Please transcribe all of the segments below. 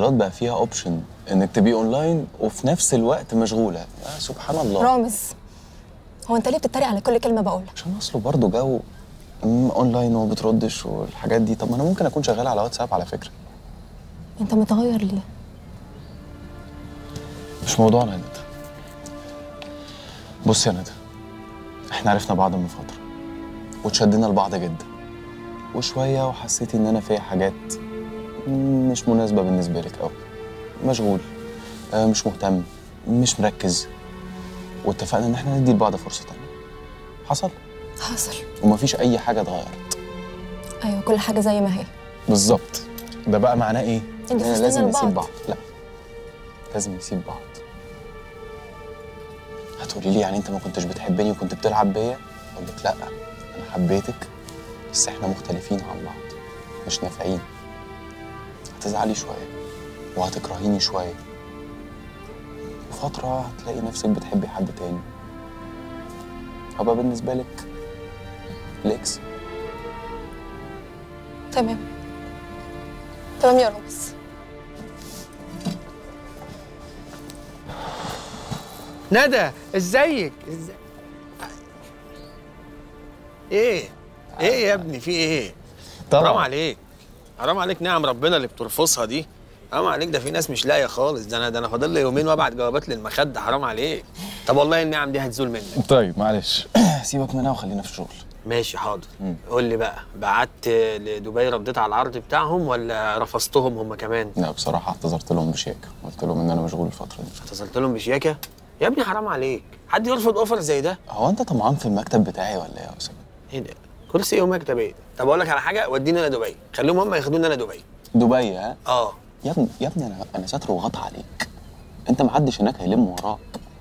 المحاضرات بقى فيها اوبشن انك تبقي اونلاين وفي نفس الوقت مشغوله يا سبحان الله رامز هو انت ليه بتتريق على كل كلمه بقولها عشان اصله برضه جو مم، اونلاين وما بتردش والحاجات دي طب ما انا ممكن اكون شغال على واتساب على فكره انت متغير ليه مش موضوعنا يا ندى بص يا ندى احنا عرفنا بعض من فتره وتشدنا لبعض جدا وشويه وحسيتي ان انا فيا حاجات مش مناسبه بالنسبه لك قوي مشغول آه، مش مهتم مش مركز واتفقنا ان احنا ندي لبعض فرصه تانية حصل حصل ومفيش اي حاجه اتغيرت ايوه كل حاجه زي ما هي بالظبط ده بقى معناه ايه انت إننا فزتنا لازم لبعض. نسيب بعض لا لازم نسيب بعض هتقولي لي يعني انت ما كنتش بتحبني وكنت بتلعب بيا اقول لك لا انا حبيتك بس احنا مختلفين عن بعض مش نافعين هتزعلي شويه وهتكرهيني شويه وفتره هتلاقي نفسك بتحبي حد تاني هبقى بالنسبه لك الاكس تمام تمام يا رامز ندى ازيك ازاي ايه ايه يا ابني في ايه حرام عليك حرام عليك نعم ربنا اللي بترفضها دي حرام عليك ده في ناس مش لاقيه خالص ده انا ده انا فاضل لي يومين وابعت جوابات للمخده حرام عليك طب والله النعم دي هتزول منك طيب معلش سيبك منها وخلينا في الشغل ماشي حاضر قول لي بقى بعت لدبي رديت على العرض بتاعهم ولا رفضتهم هم كمان لا بصراحة اعتذرت لهم بشياكة قلت لهم إن أنا مشغول الفترة دي اتصلت لهم بشياكه يا ابني حرام عليك حد يرفض اوفر زي ده هو أنت طمعان في المكتب بتاعي ولا إيه يا أسامة؟ ايه ده كرسي ايه ومكتب ايه طب اقول لك على حاجه وديني انا دبي خليهم هم ياخدوني انا دبي دبي ها؟ اه يا ابني يا ابني أنا أنا ساتر وغطى عليك أنت محدش هناك هيلم وراك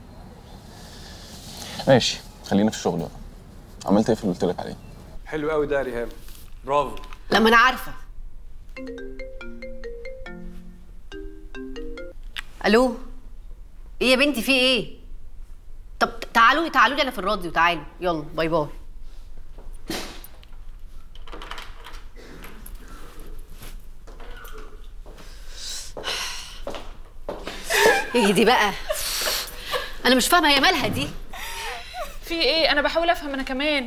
ماشي خلينا في الشغل بقى عملت إيه في اللي قلت لك عليه؟ حلو قوي ده يا ريهام برافو لما انا عارفه الو ايه يا بنتي في ايه طب تعالوا لي تعالوا لي انا في الراديو تعالوا يلا باي باي ايه دي بقى انا مش فاهمه هي مالها دي في ايه انا بحاول افهم انا كمان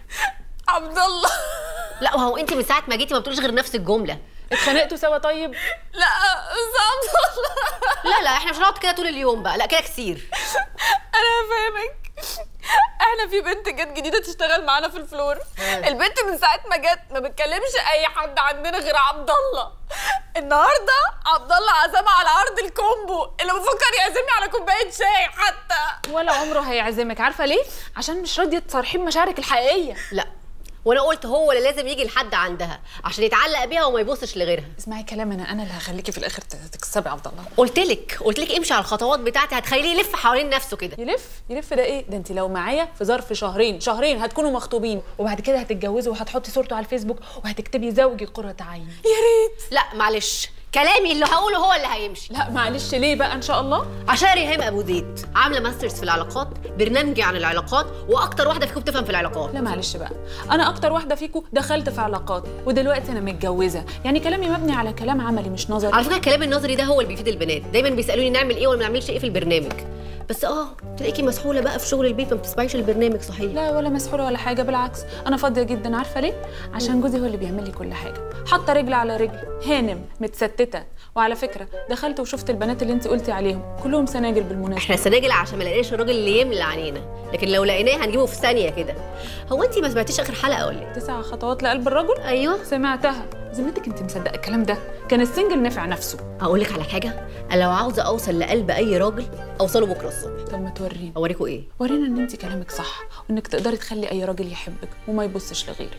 عبد الله لا وهو انت من ساعه ما جيتي ما بتقوليش غير نفس الجمله اتخانقتوا سوا طيب لا بس عبد الله لا لا احنا مش هنقعد كده طول اليوم بقى لا كده كتير انا هفهمك احنا في بنت جت جديده تشتغل معانا في الفلور البنت من ساعه ما جت ما بتكلمش اي حد عندنا غير عبد الله النهارده عبد الله عزمها على عرض الكومبو اللي بفكر يعزمني على كوبايه شاي حتى ولا عمره هيعزمك عارفه ليه عشان مش راضيه تصارحيه بمشاعرك الحقيقيه لا وانا قلت هو اللي لازم يجي لحد عندها عشان يتعلق بيها وما يبصش لغيرها اسمعي كلام انا انا اللي هخليكي في الاخر ت- تكسبي عبد الله قلت لك قلت لك امشي على الخطوات بتاعتي هتخليه يلف حوالين نفسه كده يلف يلف ده ايه ده انت لو معايا في ظرف شهرين شهرين هتكونوا مخطوبين وبعد كده هتتجوزوا وهتحطي صورته على الفيسبوك وهتكتبي زوجي قرة عين يا ريت لا معلش كلامي اللي هقوله هو اللي هيمشي لا معلش ليه بقى ان شاء الله عشان ريهام ابو زيد عامله ماسترز في العلاقات برنامجي عن العلاقات واكتر واحده فيكم بتفهم في العلاقات لا معلش بقى انا اكتر واحده فيكم دخلت في علاقات ودلوقتي انا متجوزه يعني كلامي مبني على كلام عملي مش نظري على فكره الكلام النظري ده هو اللي بيفيد البنات دايما بيسالوني نعمل ايه ولا ما نعملش ايه في البرنامج بس اه تلاقيكي مسحوله بقى في شغل البيت ما بتسمعيش البرنامج صحيح لا ولا مسحوله ولا حاجه بالعكس انا فاضيه جدا عارفه ليه عشان جوزي هو اللي بيعمل لي كل حاجه حاطه رجل على رجل هانم متستته وعلى فكره دخلت وشفت البنات اللي انت قلتي عليهم كلهم سناجل بالمناسبه احنا سناجل عشان ما لقيناش الراجل اللي يملى علينا لكن لو لقيناه هنجيبه في ثانيه كده هو انت ما سمعتيش اخر حلقه ولا ايه تسع خطوات لقلب الرجل ايوه سمعتها ذمتك انت مصدقه الكلام ده كان السنجل نافع نفسه اقول لك على حاجه انا لو عاوزه اوصل لقلب اي راجل اوصله بكره الصبح طب ما توريني اوريكم ايه ورينا ان انت كلامك صح وانك تقدري تخلي اي راجل يحبك وما يبصش لغيرك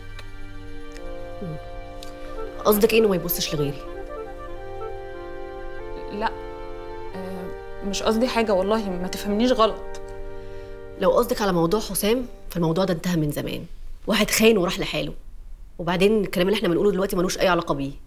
قصدك ايه انه ما يبصش لغيري لا آه، مش قصدي حاجه والله ما تفهمنيش غلط لو قصدك على موضوع حسام فالموضوع ده انتهى من زمان واحد خاين وراح لحاله وبعدين الكلام اللي احنا بنقوله دلوقتي ملوش اي علاقه بيه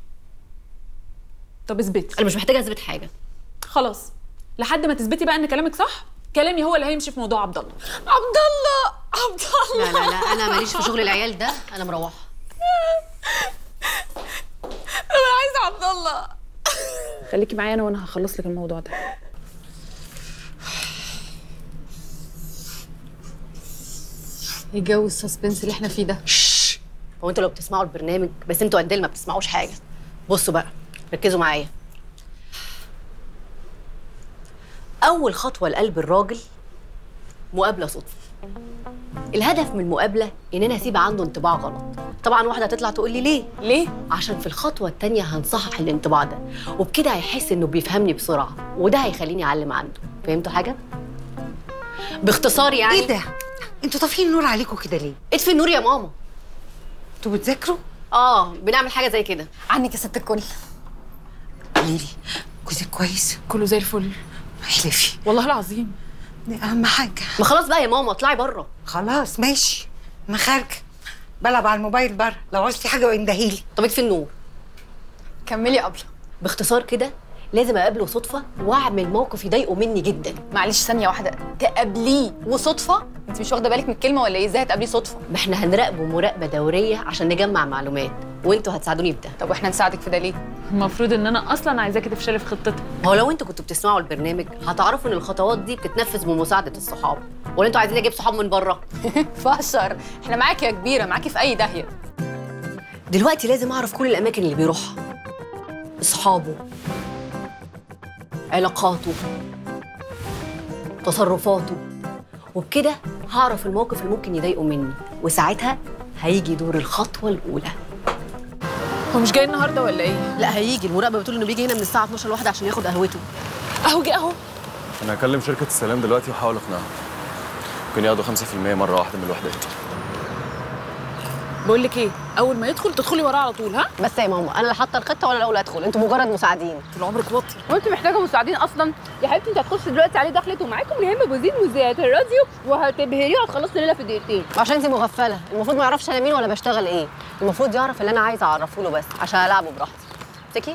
طب اثبتي انا مش محتاجه اثبت حاجه خلاص لحد ما تثبتي بقى ان كلامك صح كلامي هو اللي هيمشي في موضوع عبد الله عبد الله عبد الله لا لا لا انا ماليش في شغل العيال ده انا مروحه انا عايزه عبد الله خليكي معايا انا وانا هخلص لك الموضوع ده ايه جو السسبنس اللي احنا فيه ده هو انتوا لو بتسمعوا البرنامج بس انتوا قد ما بتسمعوش حاجه بصوا بقى ركزوا معايا اول خطوه لقلب الراجل مقابله صدفه الهدف من المقابله ان انا اسيب عنده انطباع غلط طبعا واحده هتطلع تقول لي ليه ليه عشان في الخطوه التانية هنصحح الانطباع ده وبكده هيحس انه بيفهمني بسرعه وده هيخليني اعلم عنده فهمتوا حاجه باختصار يعني ايه ده؟ انتوا طافيين النور عليكم كده ليه؟ اطفي النور يا ماما انتوا بتذاكروا؟ اه بنعمل حاجه زي كده عنك يا ست الكل قولي لي جوزك كويس؟ كله زي الفل احلفي والله العظيم دي اهم حاجه ما خلاص بقى يا ماما اطلعي بره خلاص ماشي انا خارجه بلعب على الموبايل بره لو عاوزتي حاجه اندهيلي طب اطفي النور كملي قبله باختصار كده لازم اقابله صدفه واعمل موقف يضايقه مني جدا معلش ثانيه واحده تقابليه وصدفه انت مش واخده بالك من الكلمه ولا ايه ازاي هتقابليه صدفه ما احنا هنراقبه مراقبه دوريه عشان نجمع معلومات وانتوا هتساعدوني بده طب واحنا نساعدك في ده ليه المفروض ان انا اصلا عايزاكي تفشلي في خطتك هو لو انتوا كنتوا بتسمعوا البرنامج هتعرفوا ان الخطوات دي بتتنفذ بمساعده الصحاب ولا انتوا عايزين اجيب صحاب من بره فشر احنا معاكي يا كبيره معاكي في اي داهيه دلوقتي لازم اعرف كل الاماكن اللي بيروحها اصحابه علاقاته تصرفاته وبكده هعرف الموقف اللي ممكن يضايقه مني وساعتها هيجي دور الخطوه الاولى هو مش جاي النهارده ولا ايه لا هيجي المراقبه بتقول انه بيجي هنا من الساعه 12 لواحده عشان ياخد قهوته اهو جه اهو انا هكلم شركه السلام دلوقتي واحاول اقنعهم ممكن ياخدوا 5% مره واحده من الوحدات بقول لك ايه اول ما يدخل تدخلي وراه على طول ها بس يا ماما انا اللي حاطه الخطه وانا الاول ادخل انتوا مجرد مساعدين طول عمرك واطي وانت محتاجه مساعدين اصلا يا حبيبتي انت هتخش دلوقتي عليه دخلت ومعاكم مهم بوزيد مذيعة الراديو وهتبهريه وهتخلصي الليله في دقيقتين عشان انت مغفله المفروض ما يعرفش انا مين ولا بشتغل ايه المفروض يعرف اللي انا عايزه اعرفه له بس عشان العبه براحتي تكي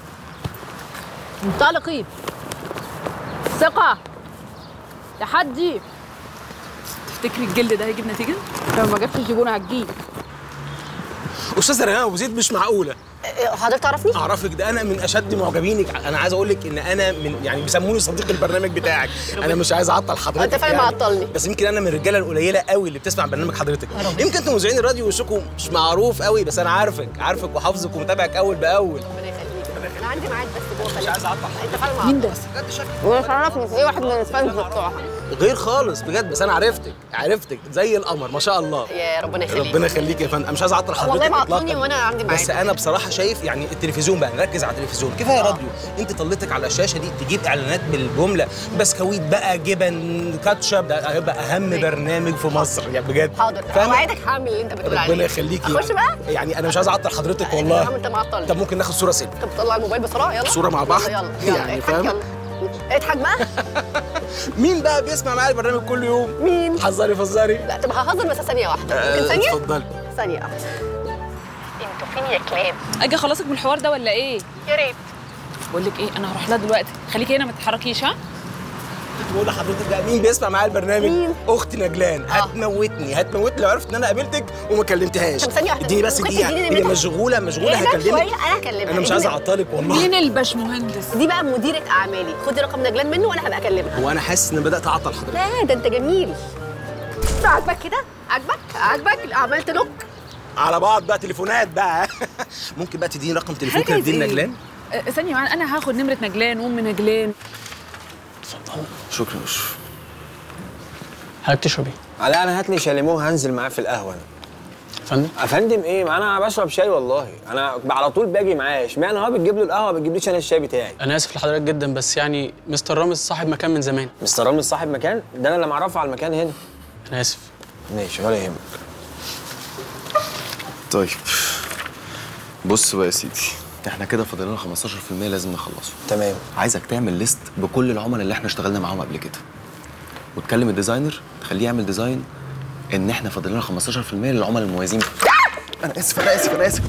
منطلقي ثقه تحدي تفتكري الجلد ده هيجيب نتيجه لو ما جابش الزبونه هتجيب استاذ ريهام ابو زيد مش معقوله إيه، حضرتك تعرفني اعرفك ده انا من اشد معجبينك انا عايز اقول لك ان انا من يعني بيسموني صديق البرنامج بتاعك انا مش عايز اعطل حضرتك أنت فعلا يعني. معطلني. بس يمكن انا من الرجاله القليله قوي اللي بتسمع برنامج حضرتك يمكن انتوا مذيعين الراديو وشكم مش معروف قوي بس انا عارفك عارفك وحافظك ومتابعك اول باول ربنا يخليك انا عندي ميعاد بس جوه مش عايز اعطل انت فعلا مين ده مش عرفني ايه واحد من الفانز بتوعها غير خالص بجد بس انا عرفتك عرفتك زي القمر ما شاء الله يا ربنا يخليك ربنا يخليك يا فندم انا مش عايز اعطل حضرتك والله معطلني إطلاقاً. وانا عندي ميعاد بس انا بصراحه شايف يعني التلفزيون بقى نركز على التلفزيون كفايه راديو انت طلتك على الشاشه دي تجيب اعلانات بالجمله بسكويت بقى جبن كاتشب ده هيبقى اهم برنامج في مصر يعني بجد حاضر فاهمة؟ اوعدك هعمل اللي انت بتقول عليه ربنا يخليكي اخش بقى يعني انا مش عايز اعطل حضرتك يا عم والله انت معطلني طب ممكن ناخد صوره سيلفي طب طلع الموبايل بسرعه يلا صورة مع بعض؟ يلا يلا, يلا. يعني اضحك فاهم؟ يلا اضحك بقى مين بقى بيسمع معايا البرنامج كل يوم مين؟ حذري فزري لا طب ههزر بس ثانيه واحده ممكن آه، ثانيه اتفضلي ثانيه واحده انتوا فين يا كلاب اجي اخلصك من الحوار ده ولا ايه يا ريت بقول لك ايه انا هروح لها دلوقتي خليكي هنا ما تتحركيش ها بقول لحضرتك بقى مين بيسمع معايا البرنامج؟ مين؟ اختي نجلان هتموتني هتموتني لو عرفت ان انا قابلتك وما كلمتهاش طب ثانية واحدة، اديني بس ممكن دقيقه تديني هي نمرتها؟ مشغوله مشغوله اهدى هكلمك شويه انا هكلمها انا مش عايز اديني- اعطلك والله مين الباشمهندس دي بقى مديرة أعمالي خدي رقم نجلان منه وأنا هبقى أكلمها هو انا حاسس ان بدات اعطل حضرتك لا ده أنت جميل عاجبك كده؟ عاجبك؟ عاجبك؟ عملت لوك؟ على بعض بقى تليفونات بقى ممكن بقى تديني رقم تليفون كده عايز تديني إيه؟ نجلان آه، ثانيه معانا انا هاخد نمره نجلان وام نجلان شكرا مش حضرتك تشربي لا انا هات لي شاليمو هنزل معاه في القهوه انا فندم افندم ايه ما انا بشرب شاي والله انا على طول باجي معاه اشمعنى هو بتجيب له القهوه ما بتجيبليش انا الشاي بتاعي انا اسف لحضرتك جدا بس يعني مستر رامز صاحب مكان من زمان مستر رامز صاحب مكان ده انا اللي معرفه على المكان هنا انا اسف ماشي ولا يهمك طيب بص بقى يا سيدي احنا كده فاضل لنا 15% لازم نخلصه تمام عايزك تعمل ليست بكل العملاء اللي احنا اشتغلنا معاهم قبل كده وتكلم الديزاينر تخليه يعمل ديزاين ان احنا فاضل لنا 15% للعملاء المميزين انا اسف انا اسف انا اسف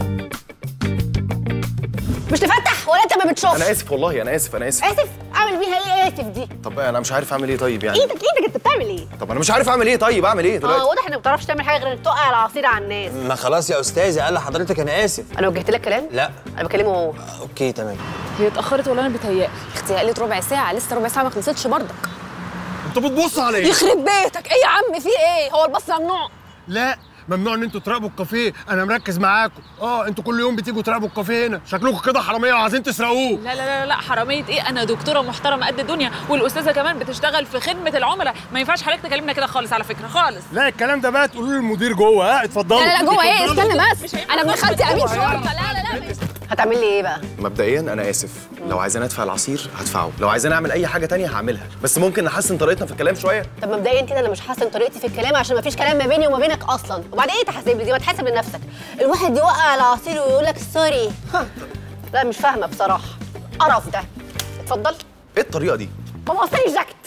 مش تفتح ولا أنت ما بتشوفش؟ انا اسف والله انا اسف انا اسف آسف؟ أعمل بيها إيه آسف دي؟ طب انا مش عارف اعمل ايه طيب يعني إيدك إيدك أنت بتعمل إيه؟ طب انا مش عارف اعمل ايه طيب اعمل ايه آه دلوقتي واضح إنك ما بتعرفش تعمل حاجة غير إنك توقع العصير على الناس ما خلاص يا استاذي قال لحضرتك انا اسف أنا وجهت لك كلام؟ لا أنا بكلمه هو اوكي تمام هي اتاخرت ولا انا بتهيألي اختي قالت ربع ساعه لسه ربع ساعه ما خلصتش برضك انتوا بتبصوا على ايه؟ يخرب بيتك ايه يا عم في ايه هو البص ممنوع لا ممنوع ان انتوا تراقبوا الكافيه انا مركز معاكم اه انتوا كل يوم بتيجوا تراقبوا الكافيه هنا شكلكم كده حراميه وعايزين تسرقوه لا لا لا لا حراميه ايه انا دكتوره محترمه قد الدنيا والاستاذه كمان بتشتغل في خدمه العملاء ما ينفعش حضرتك تكلمنا كده خالص على فكره خالص لا الكلام ده بقى تقولوا للمدير جوه ها اتفضلوا لا لا لا جوه ايه اتفضلوا. استنى بس انا ابن خالتي امين شرطه لا لا لا هتعمل لي ايه بقى مبدئيا انا اسف لو عايزين ادفع العصير هدفعه لو عايزين اعمل اي حاجه تانية هعملها بس ممكن نحسن طريقتنا في الكلام شويه طب مبدئيا كده انا مش حاسن طريقتي في الكلام عشان مفيش كلام ما بيني وما بينك اصلا وبعدين ايه تحاسب لي دي ما تحاسب لنفسك الواحد يوقع على عصير ويقول لك سوري ها. لا مش فاهمه بصراحه قرف ده اتفضل ايه الطريقه دي بابا وصلي الجاكيت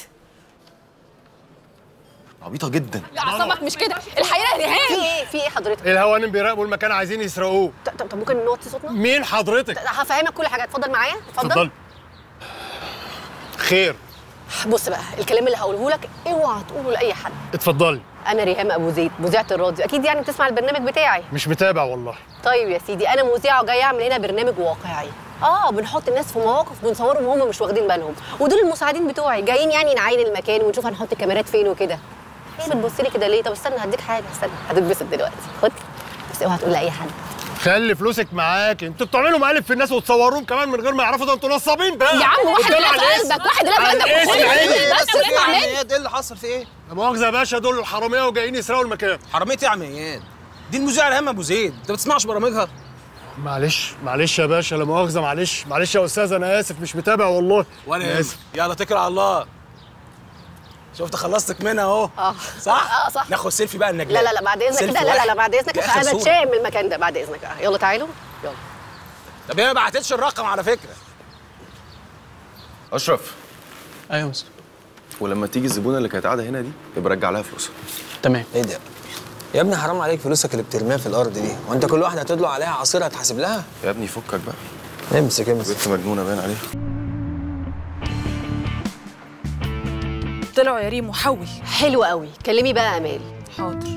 عبيطه جدا اعصابك مش كده الحقيقه رهان في ايه في ايه حضرتك الهوانم بيراقبوا المكان عايزين يسرقوه طب طب- طب ممكن نوطي صوتنا مين حضرتك هفهمك كل حاجه اتفضل معايا اتفضل اتفضل خير بص بقى الكلام اللي هقوله لك اوعى تقوله لاي حد اتفضلي انا ريهام ابو زيد مذيعه الراديو اكيد يعني بتسمع البرنامج بتاعي مش متابع والله طيب يا سيدي انا مذيعه وجايه اعمل هنا برنامج واقعي اه بنحط الناس في مواقف بنصورهم وهم مش واخدين بالهم ودول المساعدين بتوعي جايين يعني نعاين المكان ونشوف هنحط الكاميرات فين وكده ايه بتبص لي كده ليه طب استنى هديك حاجه استنى هتتبسط دلوقتي خد بس اوعى تقول لاي حد خلي فلوسك معاك انتوا بتعملوا مقالب في الناس وتصوروهم كمان من غير ما يعرفوا ده انتوا نصابين بقى يا عم واحد قدام اللي على في الاسم. قلبك واحد اللي في على قلبك الاسم وخد عادي. بالك بس في وليه ايه يا عمال؟ عمياد ايه اللي حصل في ايه؟ لا مؤاخذه يا باشا دول الحراميه وجايين يسرقوا المكان حراميه ايه يا عمياد؟ دي المذيعه ريهام ابو زيد انت ما بتسمعش برامجها؟ معلش معلش يا باشا لا مؤاخذه معلش معلش يا استاذ انا اسف مش متابع والله وانا أنا اسف يلا اتكل على الله شفت خلصتك منها اهو اه صح؟ اه صح ناخد سيلفي بقى النجلاء لا لا لا بعد اذنك سيلفي كده لا لا لا واحد. بعد اذنك دي آخر انا صورة. اتشائم من المكان ده بعد اذنك آه. يلا تعالوا يلا طب هي ما بعتتش الرقم على فكره اشرف ايوه يا مستر ولما تيجي الزبونه اللي كانت قاعده هنا دي يبقى رجع لها فلوسها تمام ايه ده؟ يا ابني حرام عليك فلوسك اللي بترميها في الارض دي وانت كل واحده هتدلق عليها عصير هتحاسب لها يا ابني فكك بقى امسك امسك بنت مجنونه باين عليها طلعوا يا ريم وحول حلو قوي كلمي بقى امال حاضر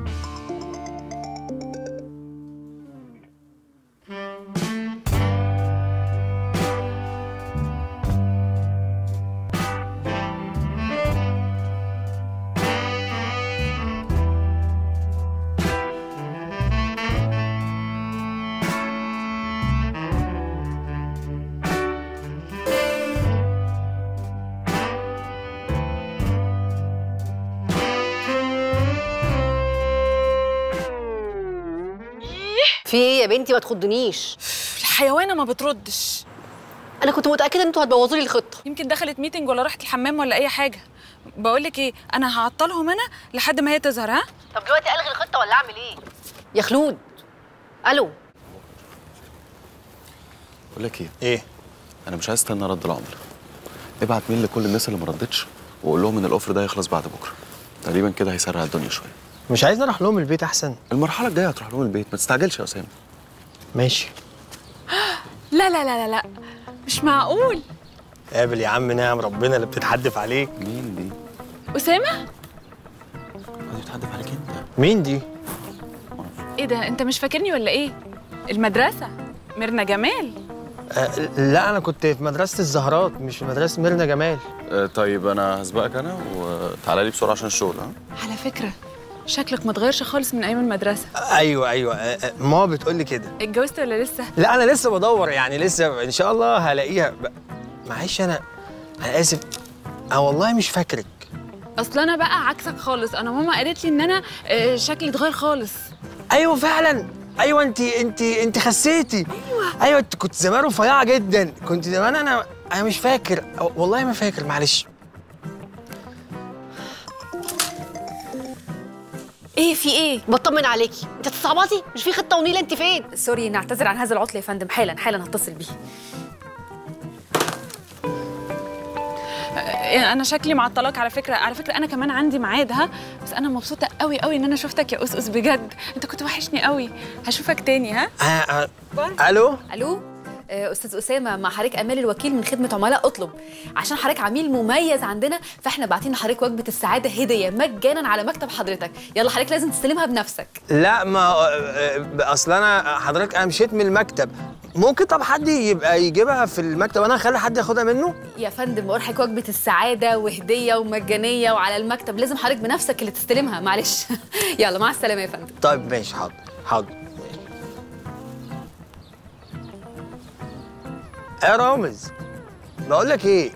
في ايه يا بنتي ما تخضنيش الحيوانه ما بتردش انا كنت متاكده ان انتوا هتبوظوا لي الخطه يمكن دخلت ميتنج ولا راحت الحمام ولا اي حاجه بقول لك ايه انا هعطلهم انا لحد ما هي تظهر ها طب دلوقتي الغي الخطه ولا اعمل ايه يا خلود الو بقول لك ايه ايه انا مش عايز استنى رد العملاء ابعت ميل لكل الناس اللي ما ردتش وقول لهم ان الاوفر ده هيخلص بعد بكره تقريبا كده هيسرع الدنيا شويه مش عايز نروح لهم البيت احسن المرحله الجايه هتروح لهم البيت ما تستعجلش يا اسامه ماشي لا لا لا لا لا مش معقول قابل يا عم نعم ربنا اللي بتتحدف عليك مين دي اسامه دي بتحدف عليك انت مين دي ايه ده انت مش فاكرني ولا ايه المدرسه ميرنا جمال آه لا انا كنت في مدرسه الزهرات مش في مدرسه ميرنا جمال آه طيب انا هسبقك انا وتعالى لي بسرعه عشان الشغل ها على فكره شكلك ما اتغيرش خالص من ايام المدرسه ايوه ايوه آه، آه، ماما بتقول لي كده اتجوزت ولا لسه لا انا لسه بدور يعني لسه ان شاء الله هلاقيها ب... معلش انا انا اسف انا والله مش فاكرك اصل انا بقى عكسك خالص انا ماما قالت لي ان انا آه، شكلي اتغير خالص ايوه فعلا ايوه انت انت انت خسيتي ايوه ايوه انت كنت زمان رفيعه جدا كنت زمان انا انا مش فاكر أو- والله ما فاكر معلش ايه في ايه بطمن عليكي انت تستعبطي مش في خطه ونيله انت فين سوري نعتذر عن هذا العطل يا فندم حالا حالا هتصل بيه آه، انا شكلي معطلاك على فكره على فكره انا كمان عندي ميعاد ها بس انا مبسوطه قوي قوي ان انا شفتك يا اسس بجد انت كنت وحشني قوي هشوفك تاني ها آه آه. الو الو آه، استاذ اسامه مع حضرتك امال الوكيل من خدمه عملاء اطلب عشان حضرتك عميل مميز عندنا فاحنا باعتين لحضرتك وجبه السعاده هديه مجانا على مكتب حضرتك يلا حضرتك لازم تستلمها بنفسك لا ما آه، آه، اصل انا حضرتك انا مشيت من المكتب ممكن طب حد يبقى يجيبها في المكتب انا اخلي حد ياخدها منه يا فندم بقول حضرتك وجبه السعاده وهديه ومجانيه وعلى المكتب لازم حضرتك بنفسك اللي تستلمها معلش يلا مع السلامه يا فندم طيب ماشي حاضر حاضر يا رامز بقول لك ايه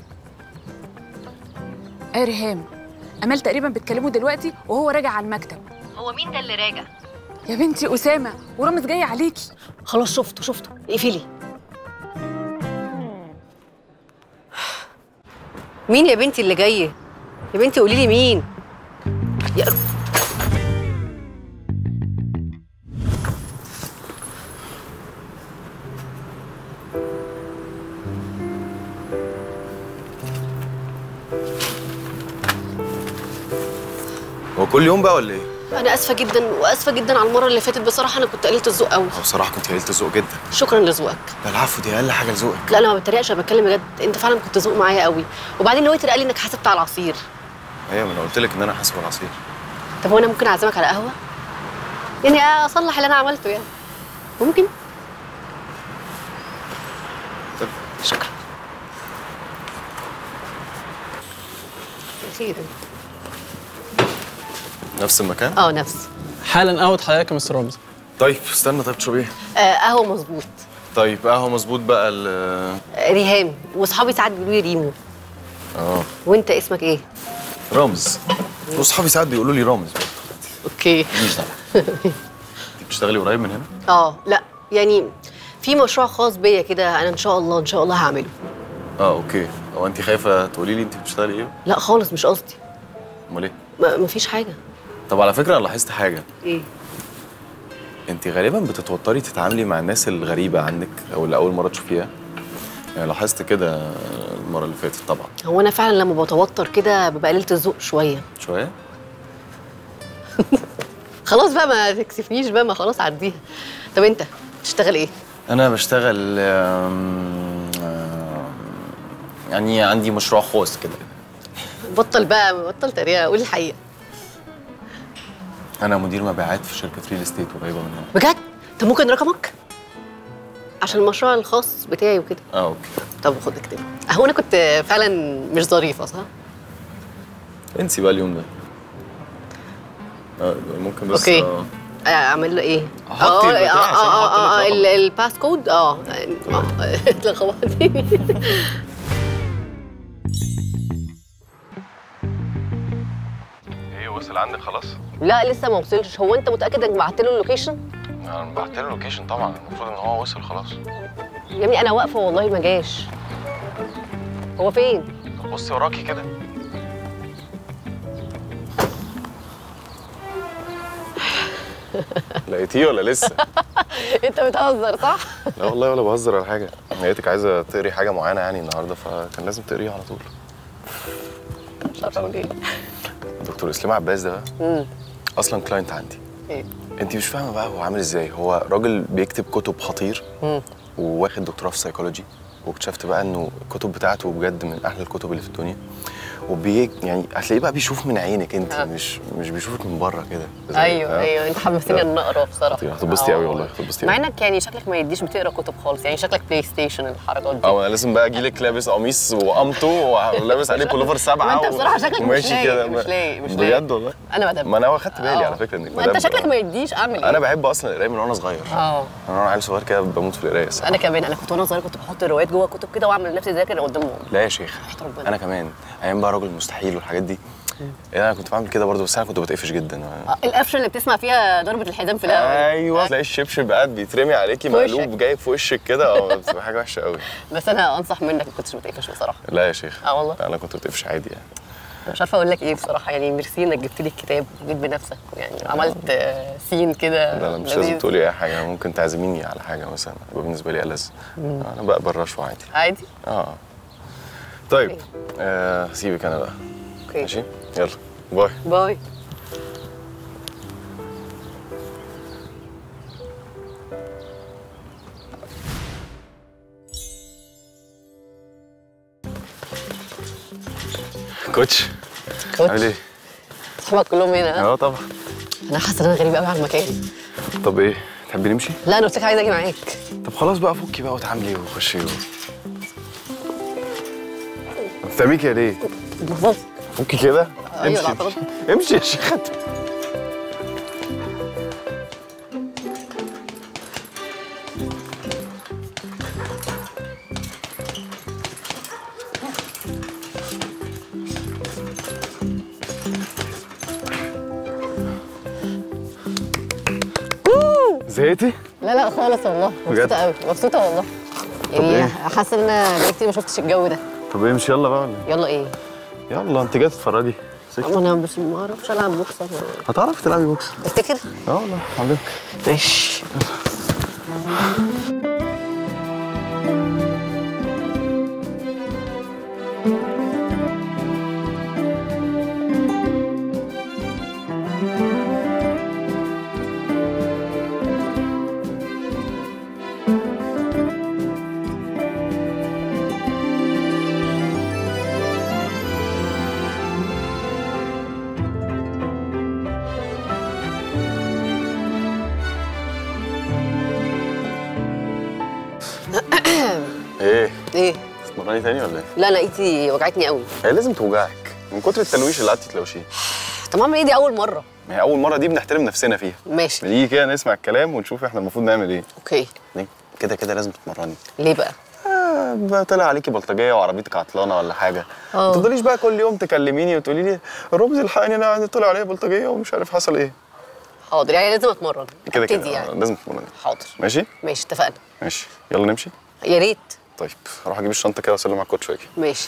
ايه ريهام امال تقريبا بتكلمه دلوقتي وهو راجع على المكتب هو مين ده اللي راجع يا بنتي اسامه ورامز جاي عليكي خلاص شفته شفته اقفلي مين يا بنتي اللي جايه يا بنتي قولي لي مين يا هو كل يوم بقى ولا ايه؟ انا اسفه جدا واسفه جدا على المره اللي فاتت بصراحه انا كنت قليله الذوق قوي هو بصراحه كنت قليلة ذوق جدا شكرا لذوقك ده العفو دي اقل حاجه لذوقك لا انا ما بتريقش انا بتكلم بجد انت فعلا كنت ذوق معايا قوي وبعدين الويتر قال لي انك حسبت على العصير ايوه ما انا قلت لك ان انا حاسب العصير طب هو انا ممكن اعزمك على قهوه يعني اصلح اللي انا عملته يعني ممكن طب شكرا خير نفس المكان؟ اه نفس حالا قهوه حضرتك يا مستر رامز طيب استنى طيب تشرب ايه؟ آه قهوه مظبوط طيب قهوه مظبوط بقى ال آه، ريهام واصحابي ساعات بيقولوا لي ريمو اه وانت اسمك ايه رامز واصحابي ساعات بيقولوا لي رامز اوكي مش دعوه انت بتشتغلي قريب من هنا؟ اه لا يعني في مشروع خاص بيا كده انا ان شاء الله ان شاء الله هعمله اه اوكي هو انت خايفه تقولي لي انت بتشتغلي ايه؟ لا خالص مش قصدي امال ايه؟ ما مفيش حاجه طب على فكره انا لاحظت حاجه ايه انت غالبا بتتوتري تتعاملي مع الناس الغريبه عنك او اللي اول مره تشوفيها يعني لاحظت كده المره اللي فاتت طبعا هو انا فعلا لما بتوتر كده ببقى قليله الذوق شويه شويه خلاص بقى ما تكسفنيش بقى ما خلاص عديها طب انت بتشتغل ايه انا بشتغل آم، آم، يعني عندي مشروع خاص كده بطل بقى بطل تريقه قول الحقيقه انا مدير مبيعات في شركه ريل استيت قريبه من هنا بجد طب ممكن رقمك عشان المشروع الخاص بتاعي وكده اه اوكي طب خد اكتبه اهو انا كنت فعلا مش ظريفه صح انسي بقى اليوم ده آه، ممكن بس أوكي. آه، آه، اعمل له ايه أحط اه البتاع اه عشان أحط اه لك اه رقم. ال- الباس كود اه اه اتلخبطتي ايه وصل عندك خلاص؟ لا لسه ما وصلش هو انت متاكد انك بعت له اللوكيشن انا بعت له اللوكيشن طبعا المفروض ان هو وصل خلاص يا ابني انا واقفه والله ما جاش هو فين طب بصي وراكي كده لقيتيه ولا لسه؟ انت بتهزر صح لا والله ولا بهزر ولا حاجه لقيتك عايزه تقري حاجه معينه يعني النهارده فكان لازم تقريها على طول مش عارفه اقول ايه دكتور اسلام عباس ده بقى مم. اصلا كلاينت عندي ايه انت مش فاهمه بقى هو عامل ازاي هو راجل بيكتب كتب خطير مم. وواخد دكتوراه في سيكولوجي واكتشفت بقى انه الكتب بتاعته بجد من احلى الكتب اللي في الدنيا وبي يعني هتلاقيه بقى بيشوف من عينك انت آه. مش مش بيشوفك من بره كده زي- ايوه آه. ايوه انت حمستني ان اقرا بصراحه خطير. هتتبسطي آه. قوي والله هتتبسطي مع قوي انك يعني شكلك ما يديش بتقرا كتب خالص يعني شكلك بلاي ستيشن الحركات دي اه انا لازم بقى اجي لك لابس قميص وقمته ولابس عليه بولوفر سبعه ما انت بصراحة شكلك مش وماشي لايق، كده مش لايق، مش لايق. بجد والله انا بدب ما انا خدت بالي آه. على فكره انك ما انت مدب. شكلك ما يديش اعمل ايه انا بحب اصلا القرايه من وانا صغير اه انا وانا عيل صغير كده بموت في القرايه الصراحة. انا كمان انا كنت وانا صغير كنت بحط الروايات جوه كتب كده واعمل نفسي ذاكر قدام ماما لا يا شيخ ربنا. انا كمان ايام بقى راجل مستحيل والحاجات دي انا كنت بعمل كده برضه بس انا كنت بتقفش جدا آه، القفشه اللي بتسمع فيها ضربه الحزام في الاول ايوه تلاقي الشبشب قاعد بيترمي عليكي في وشك. مقلوب جاي في وشك كده اه بتبقى حاجه وحشه قوي بس انا انصح منك ما كنتش بتقفش بصراحه لا يا شيخ اه والله انا كنت بتقفش عادي يعني انا مش عارفه اقول لك ايه بصراحه يعني ميرسي انك جبت لي الكتاب وجيت بنفسك يعني عملت آه، سين كده لا لا مش لذيذ. لازم تقولي اي حاجه ممكن تعزميني على حاجه مثلا يبقى بالنسبه لي ألذ مم. انا بقبل رشوه عادي عادي اه طيب آه سيبك انا بقى اوكي ماشي يلا باي باي كوتش كوتش. عامل ايه؟ صحابك كلهم هنا ها؟ اه طبعا انا حاسه ان انا غريبه قوي على المكان طب ايه تحبي نمشي؟ لا انا قلت لك عايزه اجي معاك طب طب خلاص بقى فكي بقى وتعاملي وخشي و... بتعملي كده ليه؟ فكي كده أيوة، امشي العطرات. امشي يا شيخة زهقتي؟ لا لا خالص والله بجد؟ مبسوطه قوي مبسوطه والله طب يعني إيه؟ حاسه ان انا بقالي كتير ما شفتش الجو ده طب امشي يلا بقى ولا إيه؟ يلا ايه يلا انت جايه تتفرجي ما انا مش ما اعرفش العب بوكس أنا. هتعرفي تلعبي بوكس تفتكر اه والله حضرتك ماشي ايه ايه تتمرني تاني ولا ايه؟ لا انا ايدي وجعتني قوي هي لازم توجعك من كتر التلويش اللي قعدتي تلوشيه طب اعمل ايه دي اول مره ما هي اول مره دي بنحترم نفسنا فيها ماشي بنيجي كده نسمع الكلام ونشوف احنا المفروض نعمل ايه اوكي كده كده لازم تتمرني ليه بقى آه، بقى طلع عليكي بلطجيه وعربيتك عطلانه ولا حاجه اه. ما تفضليش بقى كل يوم تكلميني وتقولي لي رمز الحقني انا عندي طلع عليا بلطجيه ومش عارف حصل ايه حاضر يعني لازم اتمرن كده ابتدي كده يعني آه، لازم تتمرني حاضر ماشي ماشي اتفقنا ماشي يلا نمشي يا ريت طيب هروح اجيب الشنطه كده واسلم على الكوتش واجي ماشي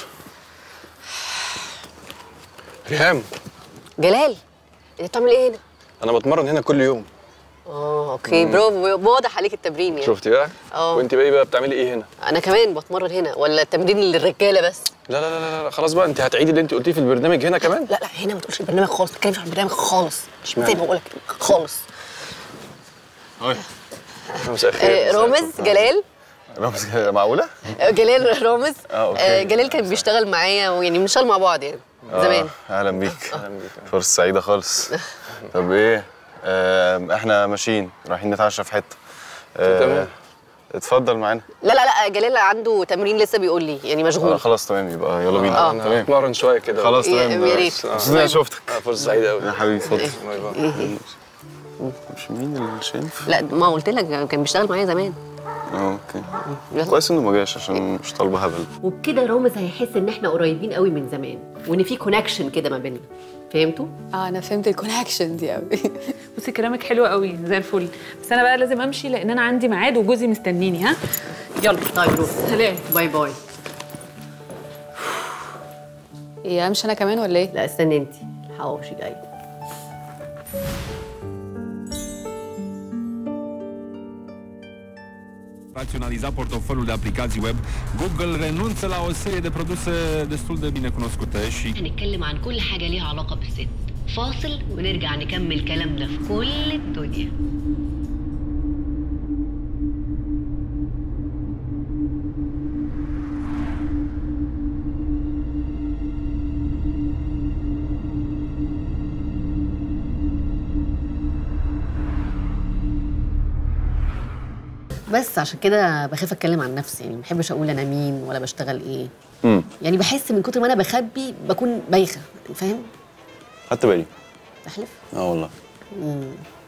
ريهام جلال انت بتعمل ايه هنا انا بتمرن هنا كل يوم اه اوكي مم. برافو واضح عليك التمرين يعني شفتي بقى اه. وانت بقى إيه بقى بتعملي ايه هنا انا كمان بتمرن هنا ولا التمرين للرجاله بس لا لا لا لا, لا خلاص بقى انت هتعيدي اللي انت قلتيه في البرنامج هنا كمان لا لا هنا ما تقولش البرنامج خالص ما تتكلمش عن البرنامج خالص اشمعنى؟ زي ما بقول لك خالص هاي مساء الخير آه، رامز جلال رامز معقوله؟ آه، جلال رامز اه اوكي آه، جلال كان بيشتغل معايا ويعني بنشتغل مع بعض يعني آه، زمان اهلا بيك فرصه سعيده خالص طب ايه آه احنا ماشيين رايحين نتعشى في حته آه تمام. اتفضل معانا لا لا لا جلال عنده تمرين لسه بيقول لي يعني آه مشغول خلاص تمام يبقى يلا بينا آه. انا تمام هتمرن شويه كده خلاص يا- تمام يا ريت. مبسوط إني شفتك آه، فرصه سعيده قوي يا حبيبي اتفضل باي باي إيه؟ مش مين اللي شايف؟ لا ما قلت لك كان بيشتغل معايا زمان اه اوكي كويس انه ما جاش عشان مش طالبه هبل وبكده رامز هيحس ان احنا قريبين قوي من زمان وان في كونكشن كده ما بيننا فهمتوا؟ اه انا فهمت الكونكشن دي قوي بصي كلامك حلو قوي زي الفل بس انا بقى لازم امشي لان انا عندي ميعاد وجوزي مستنيني ها يلا طيب روح سلام باي باي ايه امشي انا كمان ولا ايه؟ لا استني انت الحواوشي جاي raționaliza portofoliul de aplicații web, Google renunță la o serie de produse destul de bine cunoscute și هنتكلم عن كل حاجة ليها علاقة بالست فاصل ونرجع نكمل كلامنا في كل الدنيا بس عشان كده بخاف اتكلم عن نفسي يعني ما بحبش اقول انا مين ولا بشتغل ايه امم يعني بحس من كتر ما انا بخبي بكون بايخه فاهم خدت بالي تحلف اه والله مم.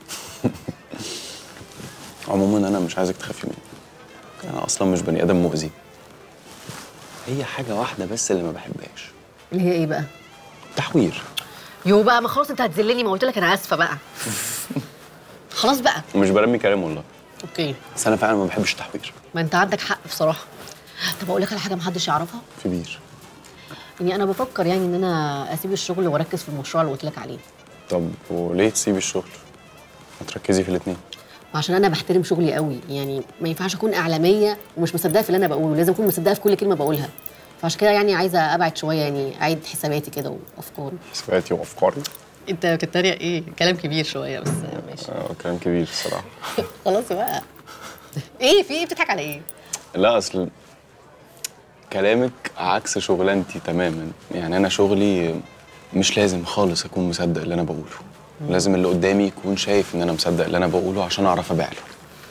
عموما انا مش عايزك تخافي مني انا اصلا مش بني ادم مؤذي هي حاجه واحده بس اللي ما بحبهاش اللي هي ايه بقى تحوير يو بقى ما خلاص انت هتذلني ما قلت لك انا اسفه بقى خلاص بقى ومش برمي كلام والله اوكي بس انا فعلا ما بحبش التحوير ما انت عندك حق بصراحه طب اقول لك على حاجه محدش يعرفها في بير يعني انا بفكر يعني ان انا اسيب الشغل واركز في المشروع اللي قلت لك عليه طب وليه تسيبي الشغل ما تركزي في الاثنين عشان انا بحترم شغلي قوي يعني ما ينفعش اكون اعلاميه ومش مصدقه في اللي انا بقوله لازم اكون مصدقه في كل كلمه بقولها فعشان كده يعني عايزه ابعد شويه يعني اعيد حساباتي كده وافكاري حساباتي وافكاري انت بتتريق ايه كلام كبير شويه بس ماشي اه كلام كبير الصراحه خلاص بقى ايه في ايه بتضحك على ايه لا اصل كلامك عكس شغلانتي تماما يعني انا شغلي مش لازم خالص اكون مصدق اللي انا بقوله لازم اللي قدامي يكون شايف ان انا مصدق اللي انا بقوله عشان اعرف ابيع له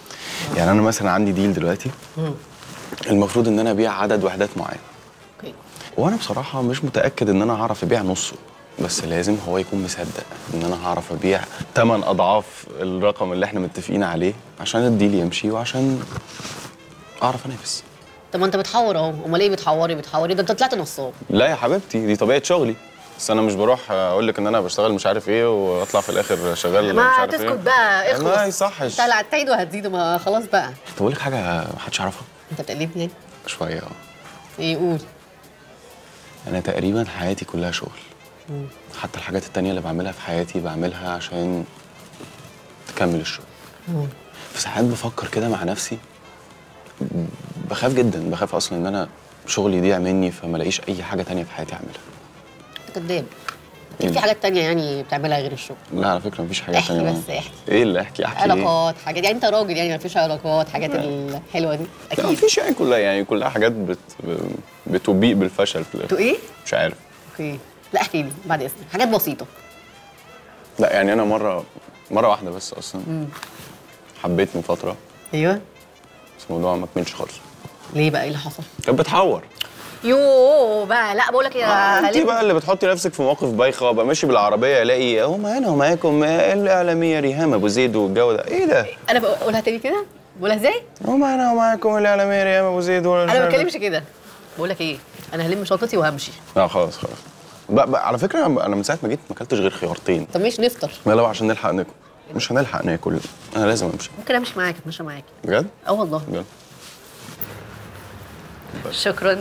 يعني انا مثلا عندي ديل دلوقتي المفروض ان انا ابيع عدد وحدات معين اوكي وانا بصراحه مش متاكد ان انا هعرف ابيع نصه بس لازم هو يكون مصدق ان انا هعرف ابيع 8 اضعاف الرقم اللي احنا متفقين عليه عشان الديل يمشي وعشان اعرف انافس طب ما انت بتحور اهو امال ايه بتحوري بتحوري ده انت طلعت نصاب لا يا حبيبتي دي طبيعه شغلي بس انا مش بروح اقول لك ان انا بشتغل مش عارف ايه واطلع في الاخر شغال مش ما عارف تسكت ايه بقى اخلص ما يصحش انت لا هتعيد وهتزيد ما خلاص بقى طب اقول لك حاجه محدش يعرفها انت بتقلبني يعني شويه اه ايه قول انا تقريبا حياتي كلها شغل مم. حتى الحاجات التانية اللي بعملها في حياتي بعملها عشان تكمل الشغل مم. فساعات بفكر كده مع نفسي ب- بخاف جدا بخاف اصلا ان انا شغلي يضيع مني فما الاقيش اي حاجه تانية في حياتي اعملها انت كداب اكيد في حاجات تانية يعني بتعملها غير الشغل لا على فكره مفيش حاجه احكي تانية بس احكي ايه اللي احكي احكي ايه علاقات حاجات يعني انت راجل يعني مفيش علاقات حاجات الحلوه دي لا اكيد مفيش يعني كلها يعني كلها حاجات بت... بتبيء بالفشل في تو الاخر ايه؟ مش عارف اوكي لا احكي لي بعد اذنك حاجات بسيطه لا يعني انا مره مره واحده بس اصلا مم. حبيت من فتره ايوه بس الموضوع ما كملش خالص ليه بقى ايه اللي حصل؟ كانت بتحور يوه بقى لا بقول لك يا انت خليل بقى اللي بتحطي نفسك في مواقف بايخه وابقى ماشي بالعربيه الاقي هم هنا ومعاكم الاعلاميه ريهام ابو زيد والجو ده ايه ده؟ انا بقولها تاني كده بقولها ازاي؟ هم هنا ومعاكم الاعلاميه ريهام ابو زيد ولا انا ما بتكلمش كده بقول لك ايه انا هلم شنطتي وهمشي لا خلاص خلاص بقى بقى على فكره انا من ساعه ما جيت ما اكلتش غير خيارتين طب ماشي نفطر ما لو عشان نلحق ناكل مش هنلحق ناكل انا لازم امشي ممكن امشي معاك اتمشى معاك بجد؟ اه والله بجد شكرا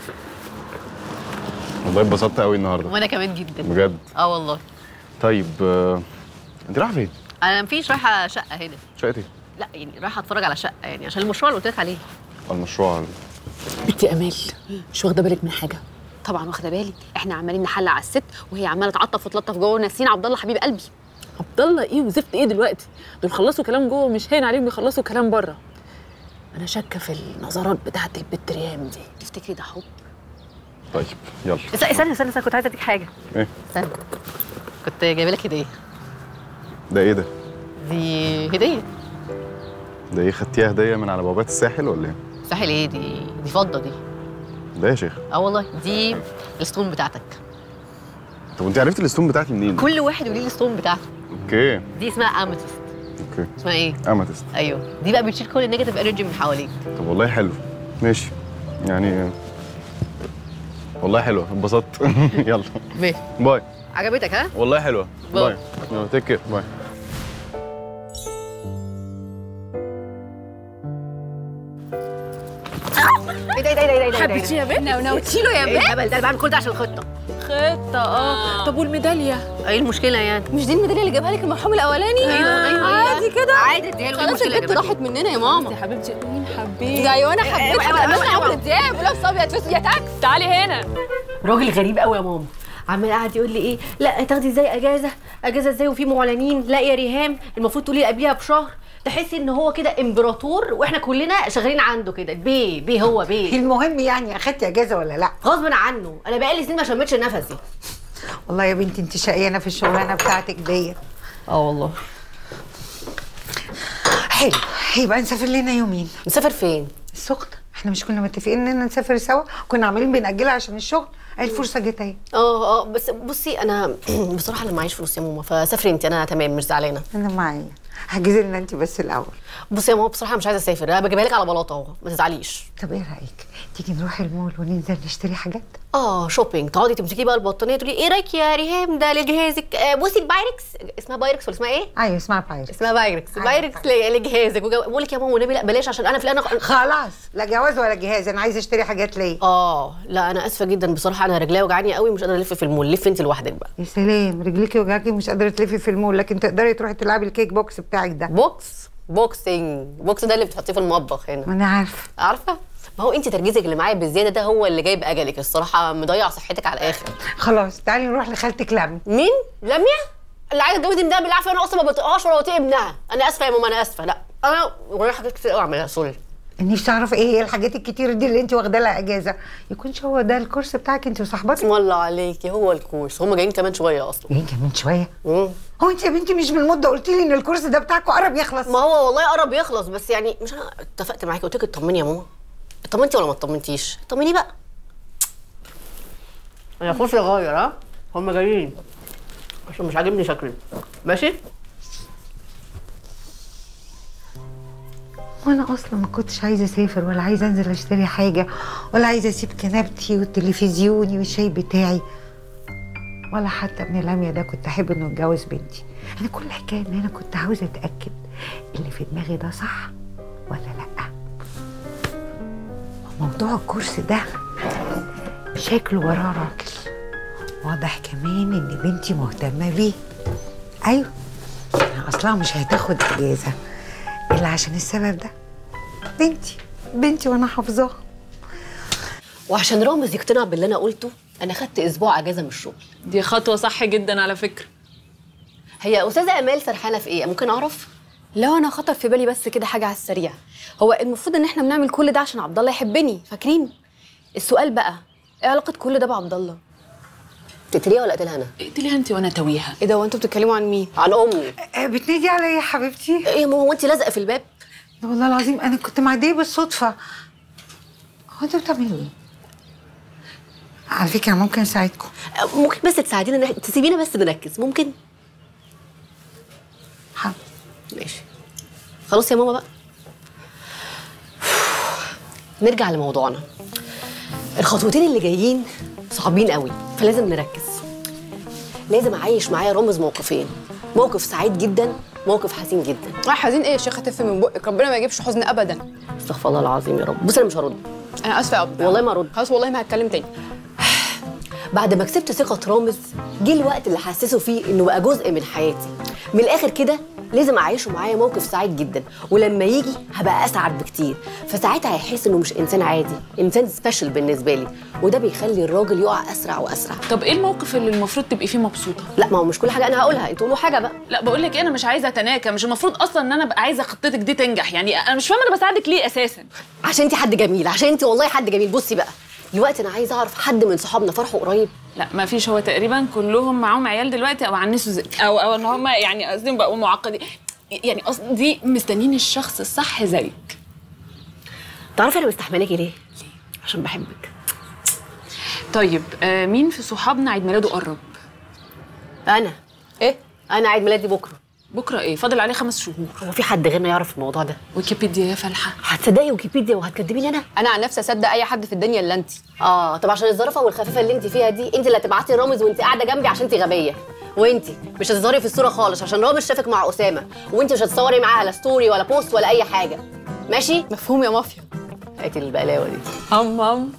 والله اتبسطت قوي النهارده وانا كمان جدا بجد اه والله طيب آه، انت رايحه فين؟ انا مفيش رايحه شقه هنا شقه ايه؟ لا يعني رايحه اتفرج على شقه يعني عشان المشروع اللي قلت لك عليه المشروع بنتي امال مش واخده بالك من حاجه طبعا واخده بالي احنا عمالين نحلق على الست وهي عماله تعطف وتلطف جوه ناسين عبد الله حبيب قلبي عبد الله ايه وزفت ايه دلوقتي دول خلصوا كلام جوه مش هين عليهم بيخلصوا كلام بره انا شاكه في النظرات بتاعت البت ريهام دي تفتكري ده حب طيب يلا استنى استنى استنى استنى، كنت عايزه اديك حاجه ايه؟ استنى كنت جايبه لك هديه ده ايه ده؟ دي هديه ده ايه خدتيها هديه من على بوابات الساحل ولا ايه؟ ساحل ايه دي دي فضه دي ده يا شيخ اه والله دي الستون بتاعتك طب انت عرفتي الستون بتاعتي منين؟ كل واحد وليه الستون بتاعته اوكي دي اسمها اماتيست اوكي اسمها ايه اماتيست ايوه دي بقى بتشيل كل النيجاتيف انرجي من حواليك طب والله حلو ماشي يعني والله حلوه اتبسطت يلا ماشي باي عجبتك ها والله حلوه باي. باي يلا تيك كير باي ايه ده ايه ده ايه ده ايه ده حبيتيه يا بنت؟ نونوتي له يا بنت الهبل ده انا بعمل كل ده عشان الخطه خطه اه طب والميداليه ايه المشكله يعني مش دي الميداليه اللي جابها لك المرحوم الاولاني ايوه ايوه عادي كده عادي اديها له إيه خلاص المشكلة البنت يا راحت مننا يا ماما يا حبيبتي مين حبيت ده ايوه انا حبيتها أيوة، أيوة، بس أيوة. عمرو دياب ولابسه ابيض في اسود يا تاكس تعالي هنا راجل غريب قوي يا ماما عمال قاعد يقول لي ايه لا تاخدي ازاي اجازه اجازه ازاي وفي معلنين لا يا ريهام المفروض تقولي قبليها بشهر تحسي ان هو كده امبراطور واحنا كلنا شغالين عنده كده بيه بيه هو بيه المهم يعني اخدتي اجازه ولا لا غصب عنه انا بقالي سنين ما شمتش نفسي والله يا بنتي انت شقيانه في الشغلانه بتاعتك ديت اه والله حلو يبقى نسافر لنا يومين نسافر فين السخنه احنا مش كنا متفقين اننا نسافر سوا كنا عمالين بنأجلها عشان الشغل اهي الفرصه جت اهي اه اه بس بصي انا بصراحه انا معيش فلوس يا ماما فسافري انت انا تمام مش زعلانه انا معايا هحجزي لنا انت بس الاول بصي يا ماما بصراحه مش عايزه اسافر انا بجيبها لك على بلاطه اهو ما تزعليش طب ايه رايك تيجي نروح المول وننزل نشتري حاجات اه شوبينج تقعدي تمسكي بقى البطانيه تقولي ايه رايك يا ريهام ده لجهازك آه بصي البايركس اسمها بايركس ولا اسمها ايه ايوه اسمها بايركس اسمها بايركس بايركس ل- لجهازك وجو- بقول لك يا ماما والنبي لا بلاش عشان انا في الاخر خلاص لا جواز ولا جهاز انا عايزه اشتري حاجات ليه اه لا انا اسفه جدا بصراحه انا رجليا وجعاني قوي مش قادره الف في المول لف انت لوحدك بقى يا سلام رجليكي وجعاكي مش قادره تلفي في المول لكن تقدري تروحي تلعبي الكيك بوكس بتاعك ده بوكس بوكسينج بوكس ده اللي بتحطيه في المطبخ هنا ما انا عارفه عارفه ما هو انت تركيزك اللي معايا بالزياده ده هو اللي جايب اجلك الصراحه مضيع صحتك على الاخر خلاص تعالي نروح لخالتك لمي مين لميا اللي عايزه اتجوز ده بالعافيه انا اصلا ما بطيقهاش ولا بطيق ابنها انا اسفه يا ماما انا اسفه لا انا ورايا حاجات كتير قوي اعملها سوري نفسي اعرف ايه هي الحاجات الكتير دي اللي انت واخده لها اجازه يكونش هو ده الكورس بتاعك انت وصاحبتك والله عليكي هو الكورس هم جايين كمان شويه اصلا جايين كمان شويه هو انت يا بنتي مش من مده قلت لي ان الكورس ده بتاعكم قرب يخلص ما هو والله قرب يخلص بس يعني مش انا اتفقت معاكي قلت لك اطمني يا ماما اطمنتي ولا ما اطمنتيش اطمني بقى يا خوفي غير ها هم جايين عشان مش عاجبني شكلي ماشي وانا اصلا ما كنتش عايزه اسافر ولا عايزه انزل اشتري حاجه ولا عايزه اسيب كنبتي وتلفزيوني والشاي بتاعي ولا حتى ابن لميا ده كنت احب انه يتجوز بنتي انا كل الحكايه ان انا كنت عاوزه اتاكد اللي في دماغي ده صح ولا لا موضوع الكورس ده شكله وراه راجل واضح كمان ان بنتي مهتمه بيه ايوه اصلها مش هتاخد اجازه الا عشان السبب ده بنتي بنتي وانا حافظاها وعشان رامز يقتنع باللي انا قلته انا خدت اسبوع اجازه من الشغل دي خطوه صح جدا على فكره هي استاذه امال سرحانه في ايه ممكن اعرف لو انا خطر في بالي بس كده حاجه على السريع هو المفروض ان احنا بنعمل كل ده عشان عبد الله يحبني فاكرين السؤال بقى ايه علاقه كل ده بعبد الله تقتليها ولا اقتلها انا اقتليها انت وانا تويها ايه ده وانتوا بتتكلموا عن مين عن امي بتنادي عليا يا حبيبتي ايه ما هو انت لازقه في الباب والله العظيم انا كنت معديه بالصدفه هو انتوا بتعملوا ايه على فكره ممكن اساعدكم ممكن بس تساعدينا نح... تسيبينا بس نركز ممكن حاضر ماشي خلاص يا ماما بقى نرجع لموضوعنا الخطوتين اللي جايين صعبين قوي فلازم نركز لازم اعيش معايا رامز موقفين موقف سعيد جدا موقف حزين جدا اه حزين ايه يا شيخه تف من بقك ربنا ما يجيبش حزن ابدا استغفر الله العظيم يا رب بص انا مش هرد انا اسفه يا ابو والله ما ارد خلاص والله ما هتكلم تاني بعد ما كسبت ثقة رامز جه الوقت اللي حسسه فيه انه بقى جزء من حياتي من الاخر كده لازم اعيشه معايا موقف سعيد جدا ولما يجي هبقى اسعد بكتير فساعتها هيحس انه مش انسان عادي انسان سبيشال بالنسبه لي وده بيخلي الراجل يقع اسرع واسرع طب ايه الموقف اللي المفروض تبقي فيه مبسوطه لا ما هو مش كل حاجه انا هقولها انتوا قولوا حاجه بقى لا بقول لك انا مش عايزه اتناكى مش المفروض اصلا ان انا ابقى عايزه خطتك دي تنجح يعني انا مش فاهمه انا بساعدك ليه اساسا عشان انت حد جميل عشان انت والله حد جميل بصي بقى دلوقتي انا عايزه اعرف حد من صحابنا فرحه قريب لا ما فيش هو تقريبا كلهم معاهم عيال دلوقتي او عنسوا زي او او ان هم يعني قصدي بقوا معقدين يعني قصدي مستنيين الشخص الصح زيك تعرفي انا مستحملاكي ليه؟ عشان بحبك طيب آه مين في صحابنا عيد ميلاده قرب انا ايه انا عيد ميلادي بكره بكره ايه فاضل عليه خمس شهور هو في حد غيرنا يعرف الموضوع ده ويكيبيديا يا فالحه هتصدقي ويكيبيديا وهتكدبيني انا انا عن نفسي اصدق اي حد في الدنيا الا انت اه طب عشان الظرافه والخفيفه اللي انت فيها دي انت اللي هتبعتي رامز وانت قاعده جنبي عشان انت غبيه وانت مش هتظهري في الصوره خالص عشان رامز شافك مع اسامه وانت مش هتصوري معاها لا ستوري ولا بوست ولا اي حاجه ماشي مفهوم يا مافيا هاتي البقلاوه دي هم هم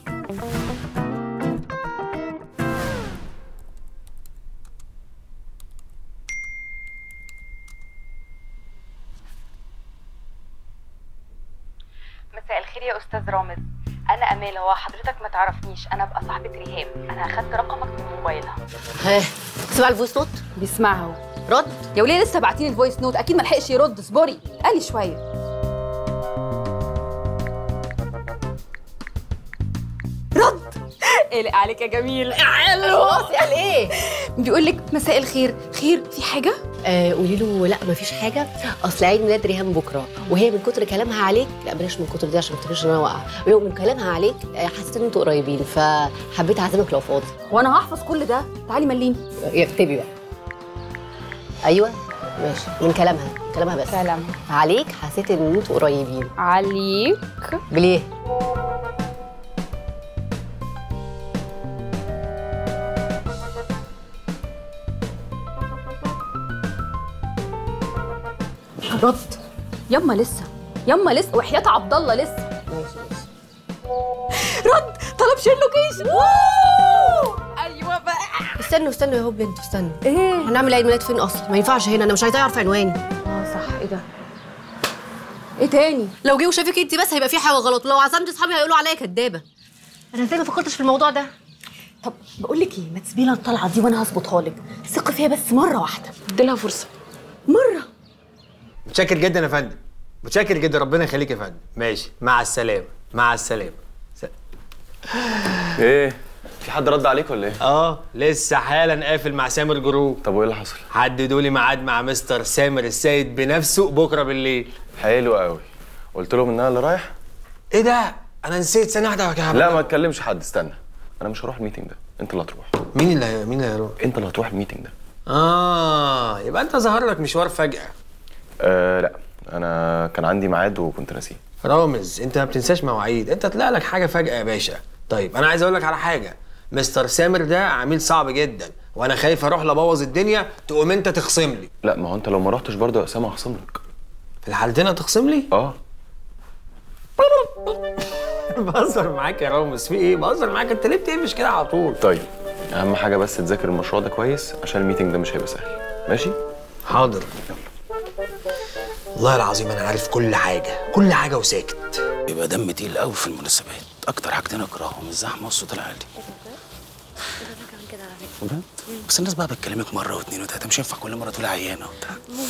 مساء الخير يا استاذ رامز انا امال هو حضرتك ما تعرفنيش انا ابقى صاحبه ريهام انا اخدت رقمك من موبايلها ها سمع الفويس نوت بيسمعها اهو رد يا وليه لسه باعتين الفويس نوت اكيد ما لحقش يرد اصبري قالي شويه قلق عليك يا جميل خلاص قال ايه بيقول لك مساء الخير خير في حاجه آه قولي له لا مفيش حاجه اصل عيد ميلاد ريهام بكره وهي من كتر كلامها عليك لا بلاش من كتر دي عشان ما تفتكرش ان انا واقعه وهي من كلامها عليك آه، حسيت ان انتوا قريبين فحبيت اعزمك لو فاضي وانا هحفظ كل ده تعالي مليني اكتبي بقى ايوه ماشي من كلامها كلامها بس كلام عليك حسيت ان انتوا قريبين عليك بليه رد يما لسه يما لسه وحياة عبد الله لسه ماشي ماشي رد طلب شير لوكيشن ايوه بقى استنوا استنوا يا هوب انتوا استنوا ايه هنعمل عيد ميلاد فين اصلا ما ينفعش هنا انا مش عايزاه يعرف عنواني اه صح ايه ده ايه تاني لو جه وشافك انت بس هيبقى في حاجه غلط ولو عزمت اصحابي هيقولوا عليا كدابه انا ازاي ما فكرتش في الموضوع ده طب بقول لك ايه ما تسيبي لنا الطلعه دي وانا هظبطها لك ثقي فيها بس مره واحده اديلها فرصه مره متشكر جدا يا فندم متشكر جدا ربنا يخليك يا فندم ماشي مع السلامه مع السلامه س... ايه في حد رد عليك ولا ايه اه لسه حالا قافل مع سامر جروب طب وايه اللي حصل حددوا لي ميعاد مع مستر سامر السيد بنفسه بكره بالليل حلو قوي قلت لهم ان انا اللي رايح ايه ده انا نسيت ثانيه واحده يا جماعة. لا ما تكلمش حد استنى انا مش هروح الميتنج ده انت اللي هتروح مين اللي مين اللي هيروح انت اللي هتروح الميتنج ده اه يبقى انت ظهر لك مشوار فجاه آه لا انا كان عندي ميعاد وكنت ناسيه رامز انت ما بتنساش مواعيد انت طلع لك حاجه فجاه يا باشا طيب انا عايز اقول لك على حاجه مستر سامر ده عميل صعب جدا وانا خايف اروح لبوظ الدنيا تقوم انت تخصم لي لا ما هو انت لو ما رحتش برضه يا اسامه هخصم لك في الحالتين هتخصم لي اه بهزر معاك يا رامز في ايه بهزر معاك انت ليه بتقفش كده على طول طيب اهم حاجه بس تذاكر المشروع ده كويس عشان الميتنج ده مش هيبقى سهل ماشي حاضر والله العظيم انا عارف كل حاجه كل حاجه وساكت يبقى دم تقيل قوي في المناسبات اكتر حاجتين اكرههم الزحمه والصوت العالي بجد؟ بس الناس بقى بتكلمك مره واثنين وثلاثه مش ينفع كل مره تقولي عيانه وبتاع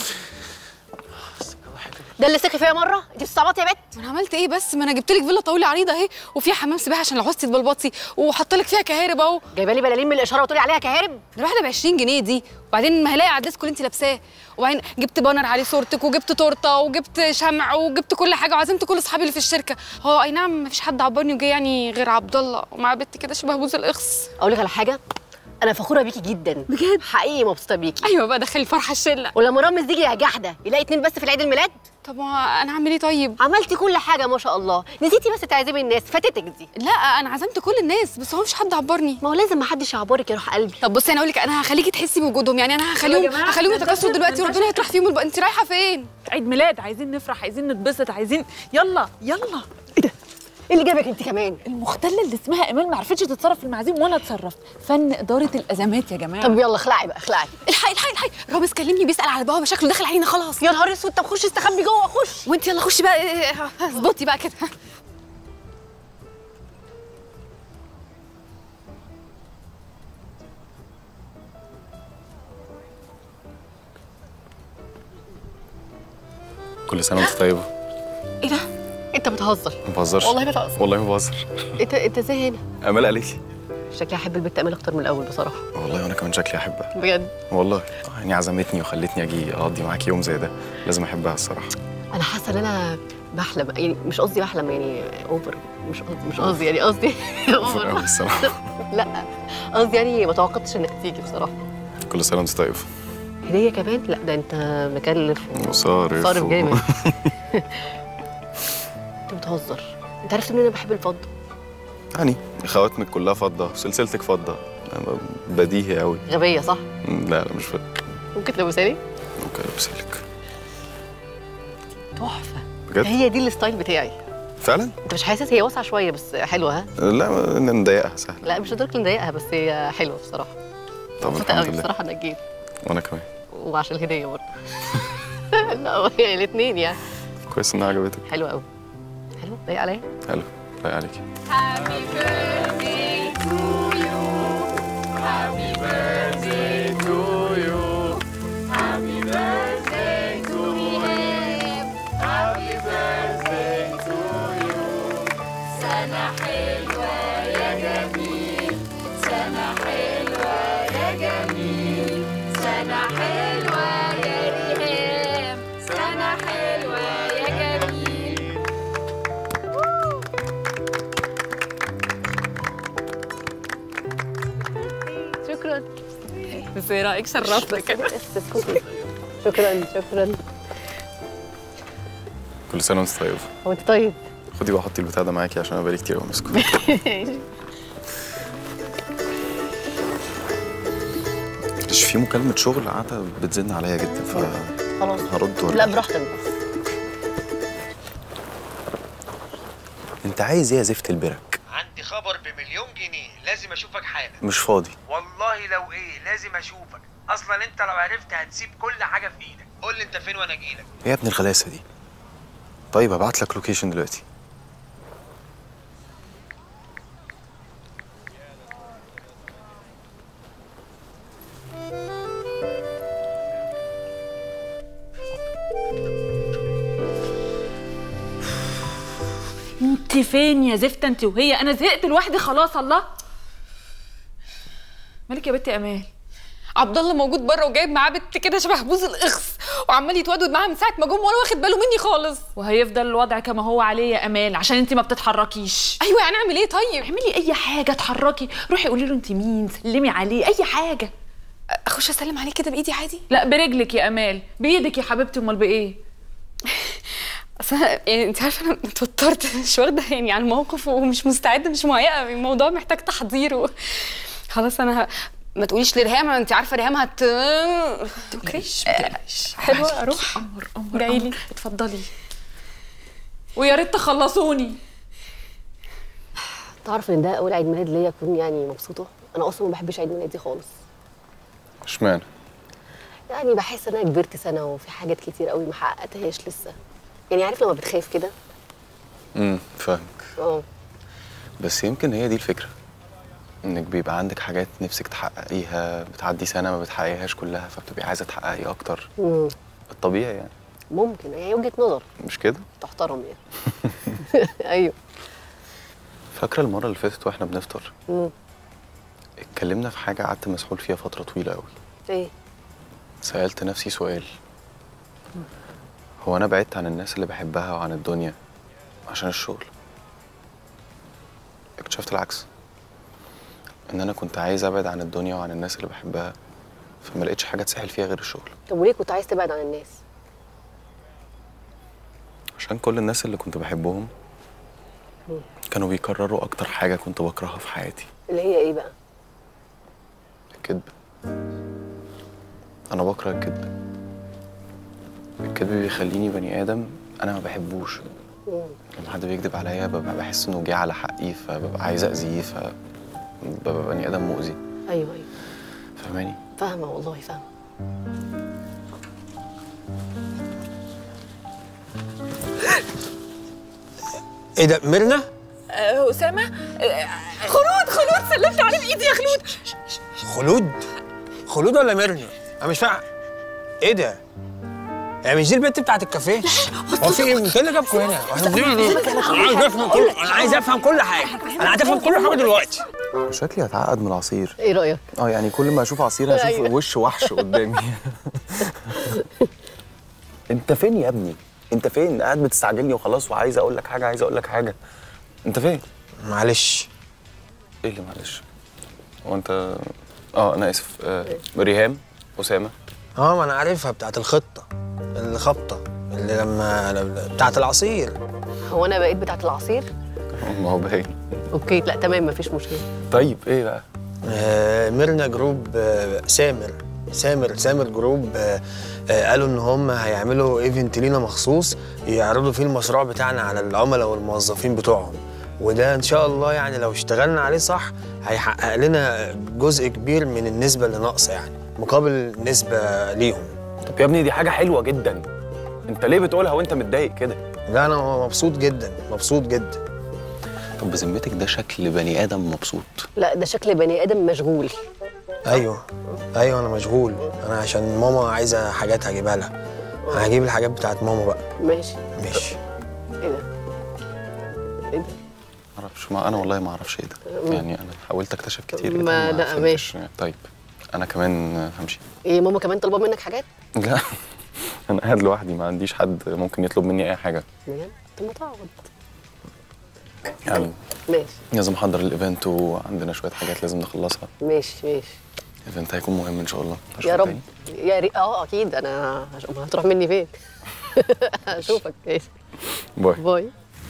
ده اللي سخي فيها مره انت بتستعبطي يا بت انا عملت ايه بس ما انا جبت لك فيلا طويله عريضه اهي وفيها حمام سباحه عشان لو عوزتي تبلبطي وحط لك فيها كهارب اهو جايبه لي بلالين من الاشاره وتقولي عليها كهارب الواحده ب 20 جنيه دي وبعدين ما هلاقي على الديسك اللي انت لابساه وبعدين جبت بانر عليه صورتك وجبت تورته وجبت شمع وجبت كل حاجه وعزمت كل اصحابي اللي في الشركه هو اي نعم ما فيش حد عبرني وجاي يعني غير عبد الله ومع بنت كده شبه بوز الاخس اقول لك على حاجه انا فخوره بيكي جدا بجد حقيقي مبسوطه بيكي ايوه بقى دخلي الفرحه الشله ولما رامز يجي يا جحده يلاقي اتنين بس في العيد الميلاد طب ما انا اعمل ايه طيب عملتي كل حاجه ما شاء الله نسيتي بس تعزمي الناس فاتتك دي لا انا عزمت كل الناس بس هو مفيش حد عبرني ما هو لازم ما حدش يعبرك يا روح قلبي طب بصي انا اقول لك انا هخليكي تحسي بوجودهم يعني انا هخليهم جماعة، هخليهم ده- ده- يتكاثروا ده- دلوقتي ده- وربنا يطرح فيهم الب... انت رايحه فين عيد ميلاد عايزين نفرح عايزين نتبسط عايزين يلا يلا ايه اللي جابك انت كمان المختله اللي اسمها ايمان ما عرفتش تتصرف في المعازيم ولا اتصرفت فن اداره الازمات يا جماعه طب يلا اخلعي بقى اخلعي الحقي الحقي الحقي رامز كلمني بيسال على البوابه شكله داخل علينا خلاص يا نهار اسود طب خشي استخبي جوه خش وانت يلا خشي بقى إيه، إيه، اظبطي بقى كده كل سنه وانت طيبه ايه ده انت بتهزر ما بهزرش والله بتهزر. والله ما بهزر انت انت ازاي هنا امال قالت لي شكلي احب البت امال اكتر من الاول بصراحه والله وانا كمان شكلي احبها بجد والله آه، يعني عزمتني وخلتني اجي اقضي معاك يوم زي ده لازم احبها الصراحه انا حاسه ان انا بحلم يعني مش قصدي بحلم يعني اوفر مش قصدي مش قصدي يعني قصدي اوفر قوي الصراحه لا قصدي يعني ما توقعتش انك تيجي بصراحه كل سنه وانت طيب هديه كمان لا ده انت مكلف وصارف صارف و- جامد انت بتهزر انت عرفت ان انا بحب الفضه يعني خواتمك كلها فضه سلسلتك فضه بديهي قوي غبيه صح لا لا مش فاهم ممكن تلبسها ممكن البسلك تحفه بجد هي دي الستايل بتاعي فعلا انت مش حاسس هي واسعه شويه بس حلوه ها لا ما- نضايقها سهل لا مش لدرجه نضايقها بس هي حلوه بصراحه طب مبسوطه الحمد قوي لله بصراحه انك جيت وانا كمان وعشان الهديه برضه لا هي الاثنين يعني كويس انها عجبتك حلوه قوي حلوه ضايق عليا حلو لايق عليكي Happy birthday to you. Happy birthday to you. Happy birthday to him. Happy birthday to you. سنة حلوة يا جميل سنة حلوة يا جميل سنة حلوة يا ريهام سنة حلوة يا جميل شكرا بس ايه رايك شرفنا كده شكرا شكرا كل سنه وانت طيب هو انت طيب خدي بقى حطي البتاع ده معاكي عشان انا بقالي كتير قوي ماسكه مش في مكالمه شغل قاعده بتزن عليا جدا ف خلاص هرد لا ولا براحتك بس انت عايز ايه يا زفت البرك عندي خبر بمليون جنيه لازم اشوفك حالا مش فاضي والله لو ايه لازم اشوفك اصلا انت لو عرفت هتسيب كل حاجه في ايدك قول لي انت فين وانا اجيلك ايه يا ابن الغلاسه دي طيب هبعت لك لوكيشن دلوقتي تروحي فين يا زفته انت وهي انا زهقت لوحدي خلاص الله مالك يا بنتي يا امال عبد الله موجود بره وجايب معاه بنت كده شبه بوز الاخس وعمال يتودد معاها من ساعه ما جم ولا واخد باله مني خالص وهيفضل الوضع كما هو عليه يا امال عشان انت ما بتتحركيش ايوه يعني اعمل ايه طيب اعملي اي حاجه اتحركي روحي قولي له انت مين سلمي عليه اي حاجه اخش اسلم عليه كده بايدي عادي لا برجلك يا امال بايدك يا حبيبتي امال بايه اصل أنا- يعني انت عارفه انا اتوترت مش واخده يعني على الموقف ومش مستعده مش مهيئه الموضوع محتاج تحضير و... خلاص انا ه... ما تقوليش لريهام انت عارفه ريهام هت تمكريش حلوه اروح امر امر جاي لي أمر. اتفضلي ويا ريت تخلصوني تعرف ان ده اول عيد ميلاد ليا اكون يعني مبسوطه انا اصلا ما بحبش عيد ميلادي خالص اشمعنى يعني بحس ان انا كبرت سنه وفي حاجات كتير قوي ما حققتهاش لسه يعني عارف لما بتخاف كده امم فاهمك اه بس يمكن هي دي الفكره انك بيبقى عندك حاجات نفسك تحققيها بتعدي سنه ما بتحققيهاش كلها فبتبقي عايزه تحققي اكتر مم. الطبيعي يعني ممكن هي وجهه نظر مش كده تحترم يعني ايوه فاكره المره اللي فاتت واحنا بنفطر مم. اتكلمنا في حاجه قعدت مسحول فيها فتره طويله قوي ايه سالت نفسي سؤال هو انا بعدت عن الناس اللي بحبها وعن الدنيا عشان الشغل اكتشفت العكس ان انا كنت عايز ابعد عن الدنيا وعن الناس اللي بحبها فما لقيتش حاجه تسهل فيها غير الشغل طب وليه كنت عايز تبعد عن الناس عشان كل الناس اللي كنت بحبهم مم. كانوا بيكرروا اكتر حاجه كنت بكرهها في حياتي اللي هي ايه بقى الكذب انا بكره الكذب الكذب بيخليني بني ادم انا ما بحبوش مم. لما حد بيكذب عليا ببقى بحس انه جه على حقي فببقى عايز اذيه فببقى بني ادم مؤذي ايوه ايوه فاهماني فاهمه والله فاهمه ايه ده ميرنا آه، اسامه آه، خلود خلود سلمت عليه بايدي يا خلود خلود خلود ولا ميرنا انا مش فاهم ايه ده يعني مش دي البنت بتاعت الكافيه هو في ايه مين اللي جابكم هنا واحنا بنعمل ايه انا عايز افهم كل انا عايز افهم كل حاجه انا عايز افهم كل حاجه دلوقتي شكلي هتعقد من العصير ايه رايك اه يعني كل ما اشوف عصير هشوف أيوة. وش وحش قدامي انت فين يا ابني انت فين قاعد بتستعجلني وخلاص وعايز اقول لك حاجه عايز اقول لك حاجه انت فين معلش ايه اللي معلش هو انت اه انا اسف آه ريهام اسامه اه ما انا عارفها بتاعت الخطه الخبطه اللي لما بتاعت العصير هو انا بقيت بتاعت العصير ما هو باين اوكي لا تمام مفيش مشكله طيب ايه بقى آه ميرنا جروب آه سامر سامر سامر جروب آه آه قالوا ان هم هيعملوا ايفنت لينا مخصوص يعرضوا فيه المشروع بتاعنا على العملاء والموظفين بتوعهم وده ان شاء الله يعني لو اشتغلنا عليه صح هيحقق لنا جزء كبير من النسبه اللي ناقصه يعني مقابل نسبه ليهم طب يا ابني دي حاجه حلوه جدا انت ليه بتقولها وانت متضايق كده لا انا مبسوط جدا مبسوط جدا طب بذمتك ده شكل بني ادم مبسوط لا ده شكل بني ادم مشغول ايوه ايوه انا مشغول انا عشان ماما عايزه حاجات هجيبها لها انا هجيب الحاجات بتاعت ماما بقى ماشي ماشي ايه ده ايه ده معرفش ما انا والله ما اعرفش ايه ده يعني انا حاولت اكتشف كتير لكن ما لا، فهمتش. ماشي. طيب انا كمان همشي ايه ماما كمان طالبه منك حاجات لا انا قاعد لوحدي ما عنديش حد ممكن يطلب مني اي حاجه بجد طب ما تقعد يعني ماشي لازم احضر الايفنت وعندنا شويه حاجات لازم نخلصها ماشي ماشي الايفنت هيكون مهم ان شاء الله يا رب يا ري... اه اكيد انا هش- ما هتروح مني فين هشوفك ماشي باي باي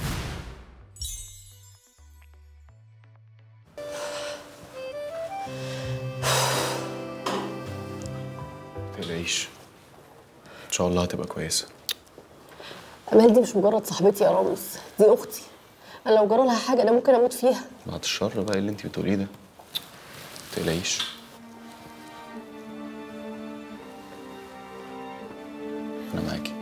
تقلقيش ان شاء الله هتبقى كويسه امال دي مش مجرد صاحبتي يا رامز دي اختي انا لو جرى لها حاجه انا ممكن اموت فيها بعد الشر بقى اللي انت بتقوليه ده تقلقيش انا معاكي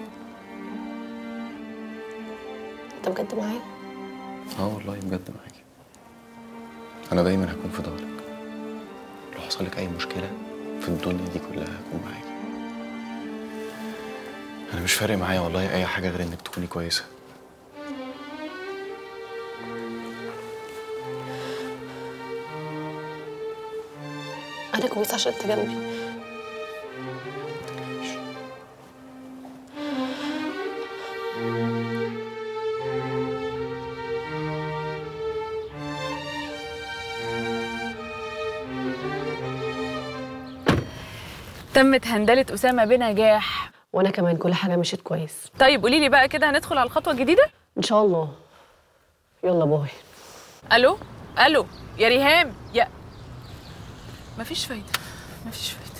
انت بجد معايا اه والله بجد معاكي انا دايما هكون في ظهرك لو حصل لك اي مشكله في الدنيا دي كلها هكون معاكي انا مش فارق معايا والله اي حاجه غير انك تكوني كويسه انا كويسه عشان انت جنبي تمت هندله اسامه بنجاح وانا كمان كل حاجه مشيت كويس طيب قولي لي بقى كده هندخل على الخطوه الجديده ان شاء الله يلا باي الو الو يا ريهام يا مفيش فايده مفيش فايده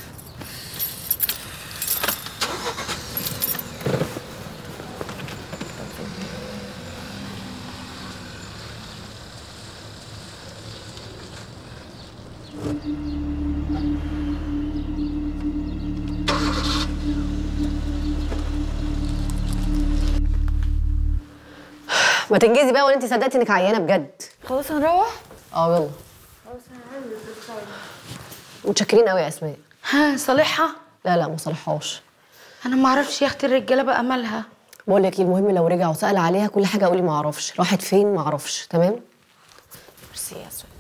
ما تنجزي بقى ولا انت صدقتي انك عيانه بجد خلاص هنروح اه يلا متشكرين قوي يا اسماء ها صالحها لا لا ما صلحهاش انا ما اعرفش يا اختي الرجاله بقى مالها بقول لك ايه المهم لو رجع وسال عليها كل حاجه قولي ما اعرفش راحت فين ما اعرفش تمام ميرسي يا اسماء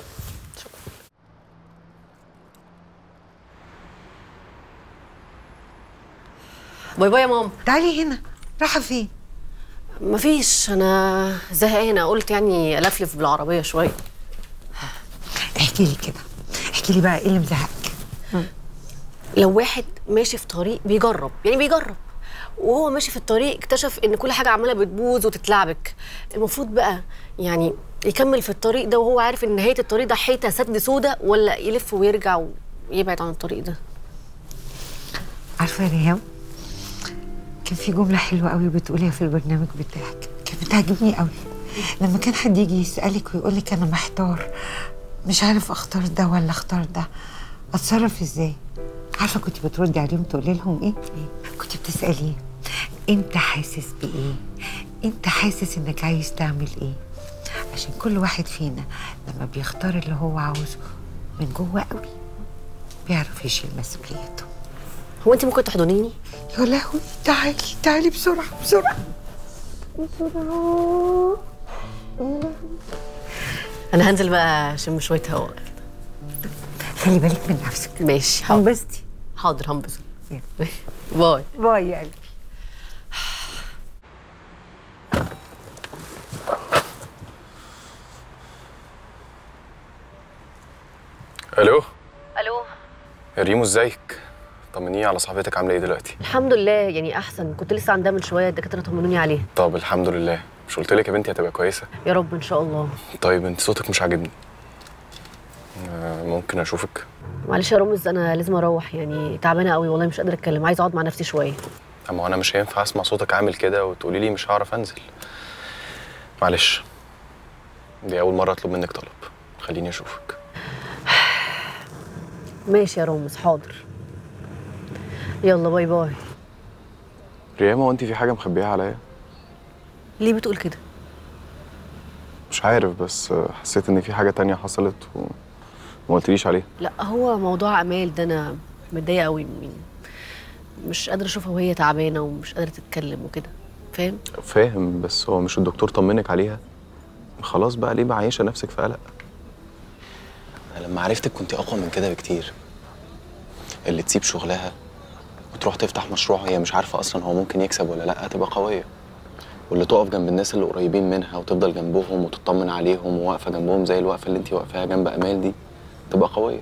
باي باي يا ماما تعالي هنا رايحه فين مفيش انا زهقانه قلت يعني الفلف بالعربيه شويه احكي لي كده احكي لي بقى ايه اللي مزهقك لو واحد ماشي في طريق بيجرب يعني بيجرب وهو ماشي في الطريق اكتشف ان كل حاجه عماله بتبوظ وتتلعبك المفروض بقى يعني يكمل في الطريق ده وهو عارف ان نهايه الطريق ده حيطه سد سودا ولا يلف ويرجع ويبعد عن الطريق ده عارفه يا ريهام كان في جمله حلوه قوي بتقوليها في البرنامج بتاعك كانت بتعجبني قوي لما كان حد يجي يسالك ويقول لك انا محتار مش عارف اختار ده ولا اختار ده اتصرف ازاي عارفه كنت بتردي عليهم تقولي لهم ايه كنت بتساليه انت حاسس بايه انت حاسس انك عايز تعمل ايه عشان كل واحد فينا لما بيختار اللي هو عاوزه من جوه قوي بيعرف يشيل مسؤوليته هو انت ممكن تحضنيني يا لهوي تعالي تعالي بسرعه بسرعه بسرعه انا هنزل بقى اشم شويه هواء خلي بالك من نفسك ماشي هنبسطي حاضر هنبسط باي باي يا قلبي الو الو يا ريمو ازيك طمنيني على صاحبتك عامله ايه دلوقتي الحمد لله يعني احسن كنت لسه عندها من شويه الدكاتره طمنوني عليها طب الحمد لله مش قلت لك يا بنتي هتبقى كويسه يا رب ان شاء الله طيب انت صوتك مش عاجبني آه، ممكن اشوفك معلش يا رامز انا لازم اروح يعني تعبانه قوي والله مش قادره اتكلم عايزه اقعد مع نفسي شويه اما انا مش هينفع اسمع صوتك عامل كده وتقولي لي مش هعرف انزل معلش دي اول مره اطلب منك طلب خليني اشوفك ماشي يا رامز حاضر يلا باي باي ريما هو انت في حاجه مخبيها عليا ليه بتقول كده مش عارف بس حسيت ان في حاجه تانية حصلت وما قلتليش عليها لا هو موضوع امال ده انا متضايقه قوي من مش قادره اشوفها وهي تعبانه ومش قادره تتكلم وكده فاهم فاهم بس هو مش الدكتور طمنك عليها خلاص بقى ليه معيشه نفسك في قلق انا لما عرفتك كنت اقوى من كده بكتير اللي تسيب شغلها وتروح تفتح مشروع هي مش عارفه اصلا هو ممكن يكسب ولا لا تبقى قويه واللي تقف جنب الناس اللي قريبين منها وتفضل جنبهم وتطمن عليهم وواقفه جنبهم زي الوقفه اللي انت واقفاها جنب امال دي تبقى قويه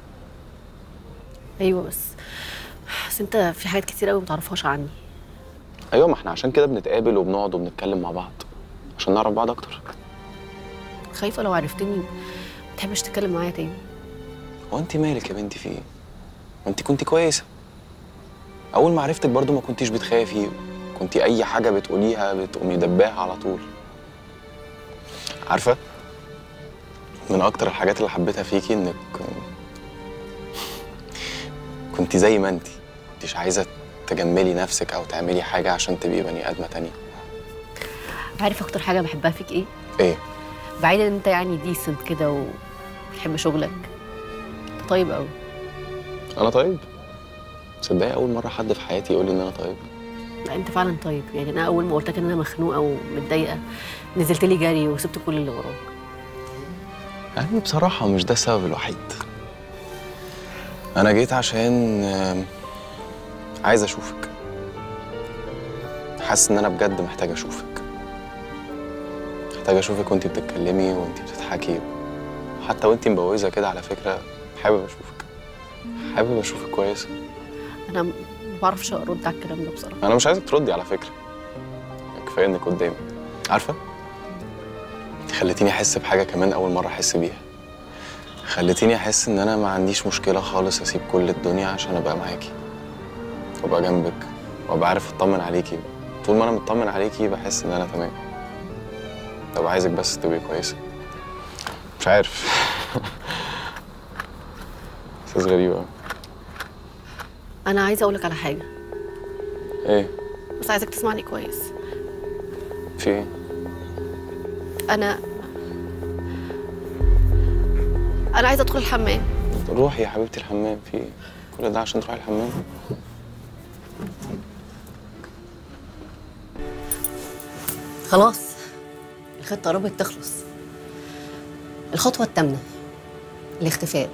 ايوه بس بس انت في حاجات كتير قوي ما تعرفهاش عني ايوه ما احنا عشان كده بنتقابل وبنقعد وبنتكلم مع بعض عشان نعرف بعض اكتر خايفه لو عرفتني ما تحبش تتكلم معايا تاني هو انت مالك يا بنتي في ايه وانت كنت كويسه اول ما عرفتك برضو ما كنتيش بتخافي كنت اي حاجه بتقوليها بتقومي دباها على طول عارفه من اكتر الحاجات اللي حبيتها فيكي انك كنت زي ما انت كنتيش عايزه تجملي نفسك او تعملي حاجه عشان تبقي بني ادمه تانية عارف اكتر حاجه بحبها فيك ايه ايه بعيدا ان انت يعني ديسنت كده وبتحب شغلك انت طيب قوي انا طيب تصدقي اول مره حد في حياتي يقول لي ان انا طيب لا انت فعلا طيب يعني انا اول ما قلت لك ان انا مخنوقه ومتضايقه نزلت لي جري وسبت كل اللي وراك يعني بصراحه مش ده السبب الوحيد انا جيت عشان آم، عايز اشوفك حاسس ان انا بجد محتاج اشوفك محتاج اشوفك وانتي بتتكلمي وانتي بتضحكي حتى وانتي مبوزه كده على فكره حابب اشوفك حابب اشوفك كويسه انا ما بعرفش ارد على الكلام ده بصراحه انا مش عايزك تردي على فكره كفايه انك قدامي عارفه انت خليتيني احس بحاجه كمان اول مره احس بيها خليتيني احس ان انا ما عنديش مشكله خالص اسيب كل الدنيا عشان ابقى معاكي وابقى جنبك وابقى عارف اطمن عليكي طول ما انا مطمن عليكي بحس ان انا تمام طب عايزك بس تبقي كويسه مش عارف احساس غريب أوي. انا عايزه اقولك على حاجه ايه بس عايزك تسمعني كويس في ايه انا انا عايزه ادخل الحمام روحي يا حبيبتي الحمام في ايه كل ده عشان تروحي الحمام خلاص الخطه قربت تخلص الخطوه الثامنه الاختفاء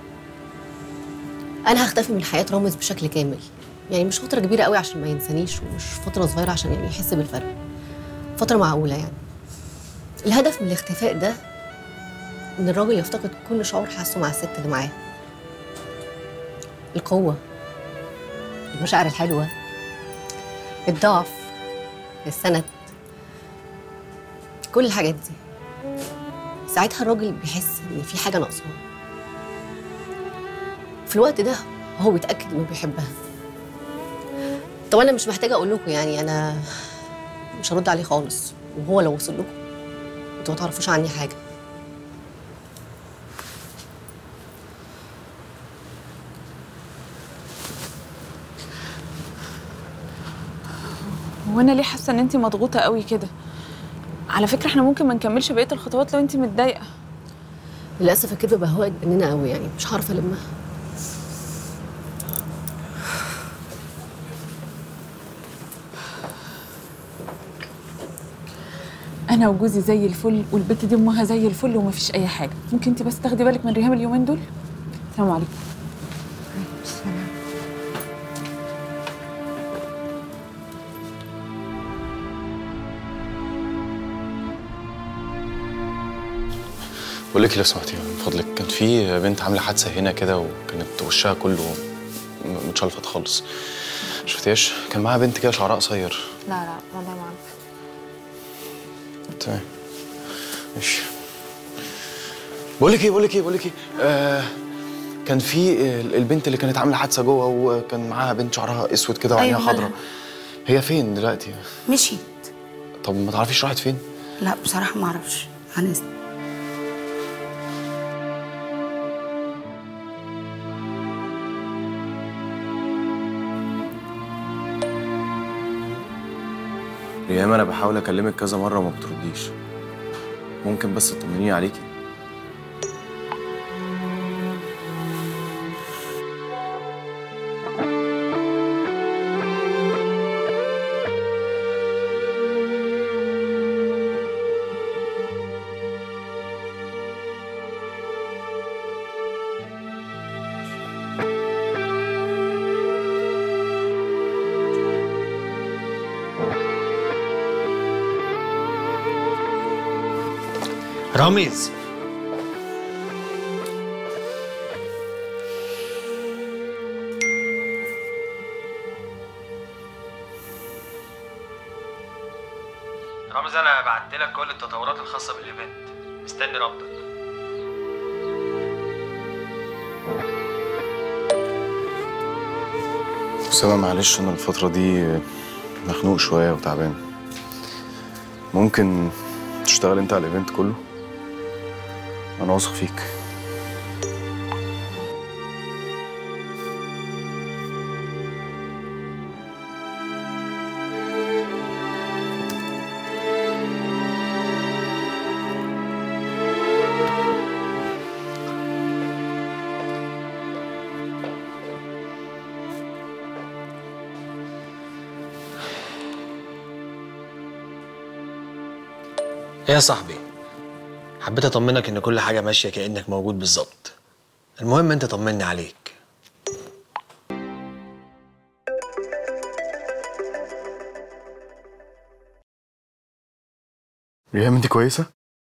انا هختفي من حياه رامز بشكل كامل يعني مش فتره كبيره قوي عشان ما ينسانيش ومش فتره صغيره عشان يعني يحس بالفرق فتره معقوله يعني الهدف من الاختفاء ده ان الراجل يفتقد كل شعور حاسه مع الست اللي معاه القوه المشاعر الحلوه الضعف السند كل الحاجات دي ساعتها الراجل بيحس ان في حاجه ناقصاه في الوقت ده هو بيتاكد انه بيحبها طب انا مش محتاجه اقول لكم يعني انا مش هرد عليه خالص وهو لو وصل لكم انتوا ما تعرفوش عني حاجه وانا ليه حاسه ان انت مضغوطه قوي كده على فكره احنا ممكن ما نكملش بقيه الخطوات لو انت متضايقه للاسف الكدبه بهوأت مننا قوي يعني مش هعرف المها انا وجوزي زي الفل والبت دي امها زي الفل ومفيش اي حاجه ممكن انت بس تاخدي بالك من ريهام اليومين دول السلام عليكم بقول لك لو سمحتي من فضلك كان في بنت عامله حادثه هنا كده وكانت وشها كله م- متشلفط خالص شفتيش كان معاها بنت كده شعرها قصير لا لا والله ما عارفه تمام ماشي بقول لك ايه بقول لك ايه بقول لك ايه آه كان في ال- البنت اللي كانت عامله حادثه جوه وكان معاها بنت شعرها اسود كده وعينيها أيوة، خضراء هي فين دلوقتي مشيت طب ما تعرفيش راحت فين لا بصراحه ما اعرفش عن اذن ريهام انا بحاول اكلمك كذا مره وما بترديش ممكن بس تطمنيني عليكي رامز رامز انا بعت لك كل التطورات الخاصه بالايفنت مستني ربطك أسامة معلش أنا الفترة دي مخنوق شوية وتعبان ممكن تشتغل أنت على الإيفنت كله؟ أنا واثق فيك ايه يا صاحبي حبيت اطمنك ان كل حاجه ماشيه كانك موجود بالظبط المهم انت طمني عليك ريهام انت كويسه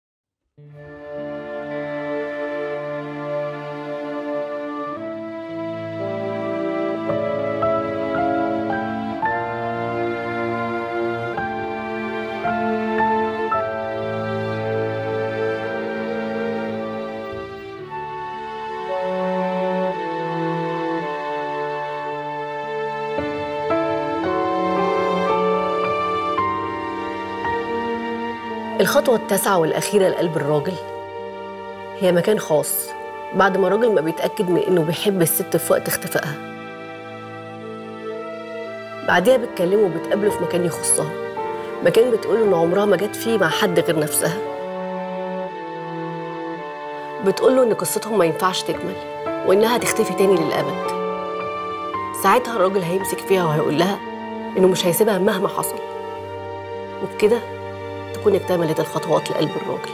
الخطوة التاسعة والأخيرة لقلب الراجل هي مكان خاص بعد ما الراجل ما بيتأكد من إنه بيحب الست في وقت اختفائها بعديها بتكلمه وبتقابله في مكان يخصها مكان بتقوله إن عمرها ما جت فيه مع حد غير نفسها بتقوله إن قصتهم ما ينفعش تكمل وإنها هتختفي تاني للأبد ساعتها الراجل هيمسك فيها وهيقول لها إنه مش هيسيبها مهما حصل وبكده تكون اكتملت الخطوات لقلب الراجل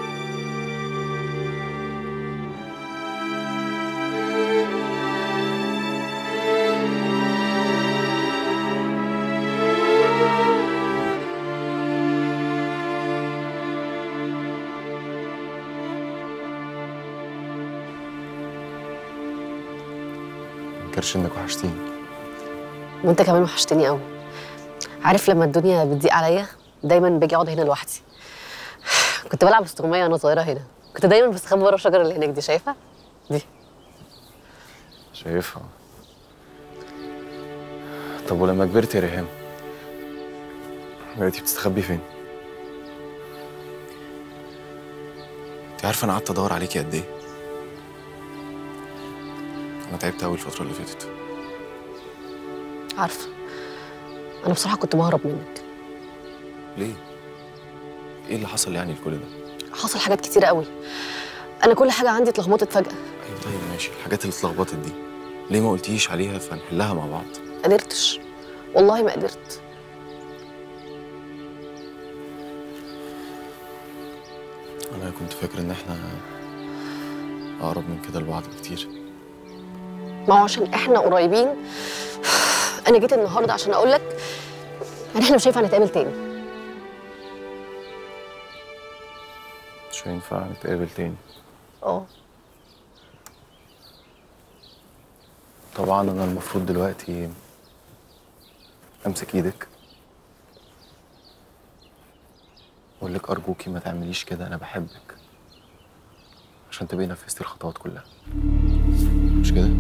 منكرش انك وحشتيني وانت كمان وحشتني قوي عارف لما الدنيا بتضيق عليا دايما باجي اقعد هنا لوحدي كنت بلعب استغمايه وانا صغيره هنا كنت دايما بستخبى ورا الشجره اللي هناك دي شايفها دي شايفها طب ولما كبرت يا ريهام بقيتي بتستخبي فين؟ انت عارفه انا قعدت ادور عليكي قد ايه؟ انا تعبت قوي الفتره اللي فاتت عارفه انا بصراحه كنت بهرب منك ليه؟ ايه اللي حصل يعني لكل ده؟ حصل حاجات كتيره قوي انا كل حاجه عندي اتلخبطت فجاه ايوه طيب ماشي الحاجات اللي اتلخبطت دي ليه ما قلتيش عليها فنحلها مع بعض؟ قدرتش والله ما قدرت انا كنت فاكر ان احنا اقرب من كده لبعض بكتير ما هو عشان احنا قريبين انا جيت النهارده عشان اقول لك ان احنا مش هينفع نتقابل تاني مش هينفع نتقابل تاني اه طبعا انا المفروض دلوقتي امسك ايدك واقول لك ارجوكي ما تعمليش كده انا بحبك عشان تبقي نفذتي الخطوات كلها مش كده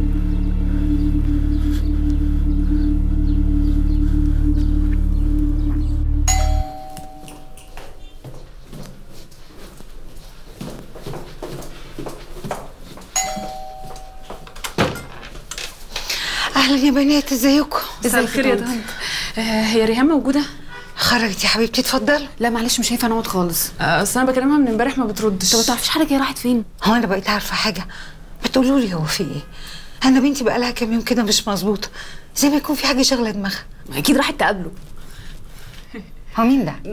اهلا يا بنات ازيكم مساء الخير يا طنط آه، هي ريهام موجوده خرجت يا حبيبتي اتفضلي لا معلش مش هينفع نقعد خالص آه، اصل انا بكلمها من امبارح ما بتردش طب ما تعرفيش حاجه هي راحت فين هو انا بقيت عارفه حاجه بتقولوا لي هو في ايه انا بنتي بقى لها كام يوم كده مش مظبوطه زي ما يكون في حاجه شغله دماغها اكيد راحت تقابله هو مين ده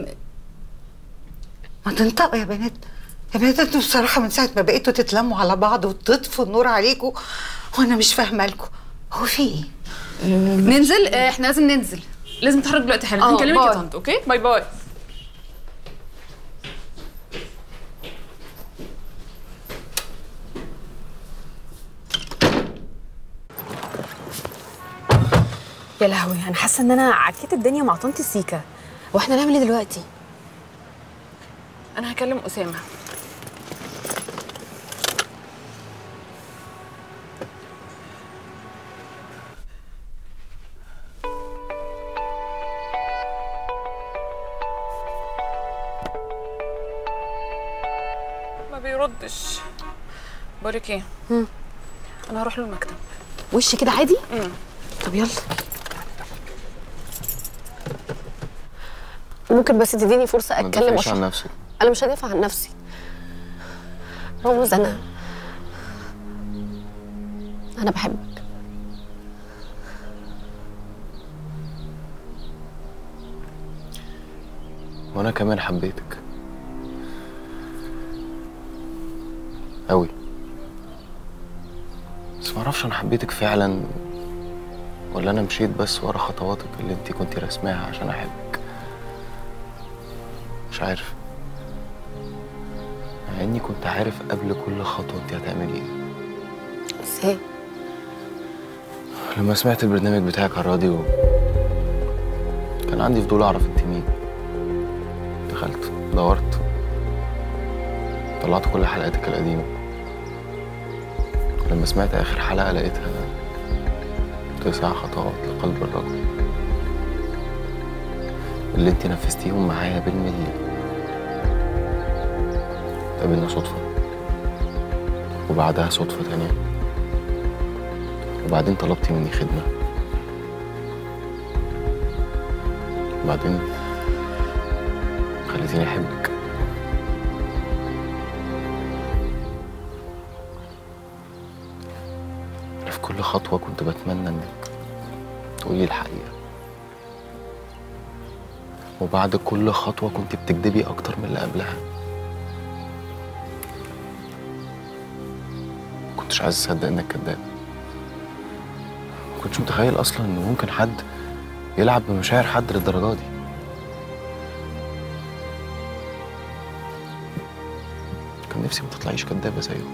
ما تنطقوا يا بنات يا بنات انتوا بصراحه من ساعه ما بقيتوا تتلموا على بعض وتطفوا النور عليكم وانا مش فاهمه لكم هو في ايه ننزل آه، احنا لازم ننزل لازم نتحرك دلوقتي حالا آه، هنكلمك يا باي. طنط اوكي باي باي يا لهوي انا حاسه ان انا عكيت الدنيا مع طنط سيكا واحنا نعمل ايه دلوقتي انا هكلم اسامه ما بيردش بقولك ايه انا هروح له المكتب وش كده عادي امم طب يلا ممكن بس تديني فرصه ما اتكلم تدافعيش واشرح عن نفسك انا مش هدافع عن نفسي رامز انا انا بحبك وانا كمان حبيتك قوي بس ما اعرفش انا حبيتك فعلا ولا انا مشيت بس ورا خطواتك اللي انت كنت رسماها عشان احبك مش عارف مع اني كنت عارف قبل كل خطوه انت هتعملي ايه ازاي لما سمعت البرنامج بتاعك على الراديو كان عندي فضول اعرف انت مين دخلت دورت طلعت كل حلقاتك القديمه لما سمعت اخر حلقه لقيتها تسع خطوات لقلب الرجل اللي انت نفذتيهم معايا بالملي قابلنا صدفة وبعدها صدفة تانية وبعدين طلبتي مني خدمة وبعدين خليتيني أحبك أنا في كل خطوة كنت بتمنى إنك تقولي الحقيقة وبعد كل خطوة كنت بتكدبي أكتر من اللي قبلها كنتش عايز أصدق إنك كداب كنتش متخيل أصلا إن ممكن حد يلعب بمشاعر حد للدرجة دي كان نفسي ما تطلعيش كدابة زيه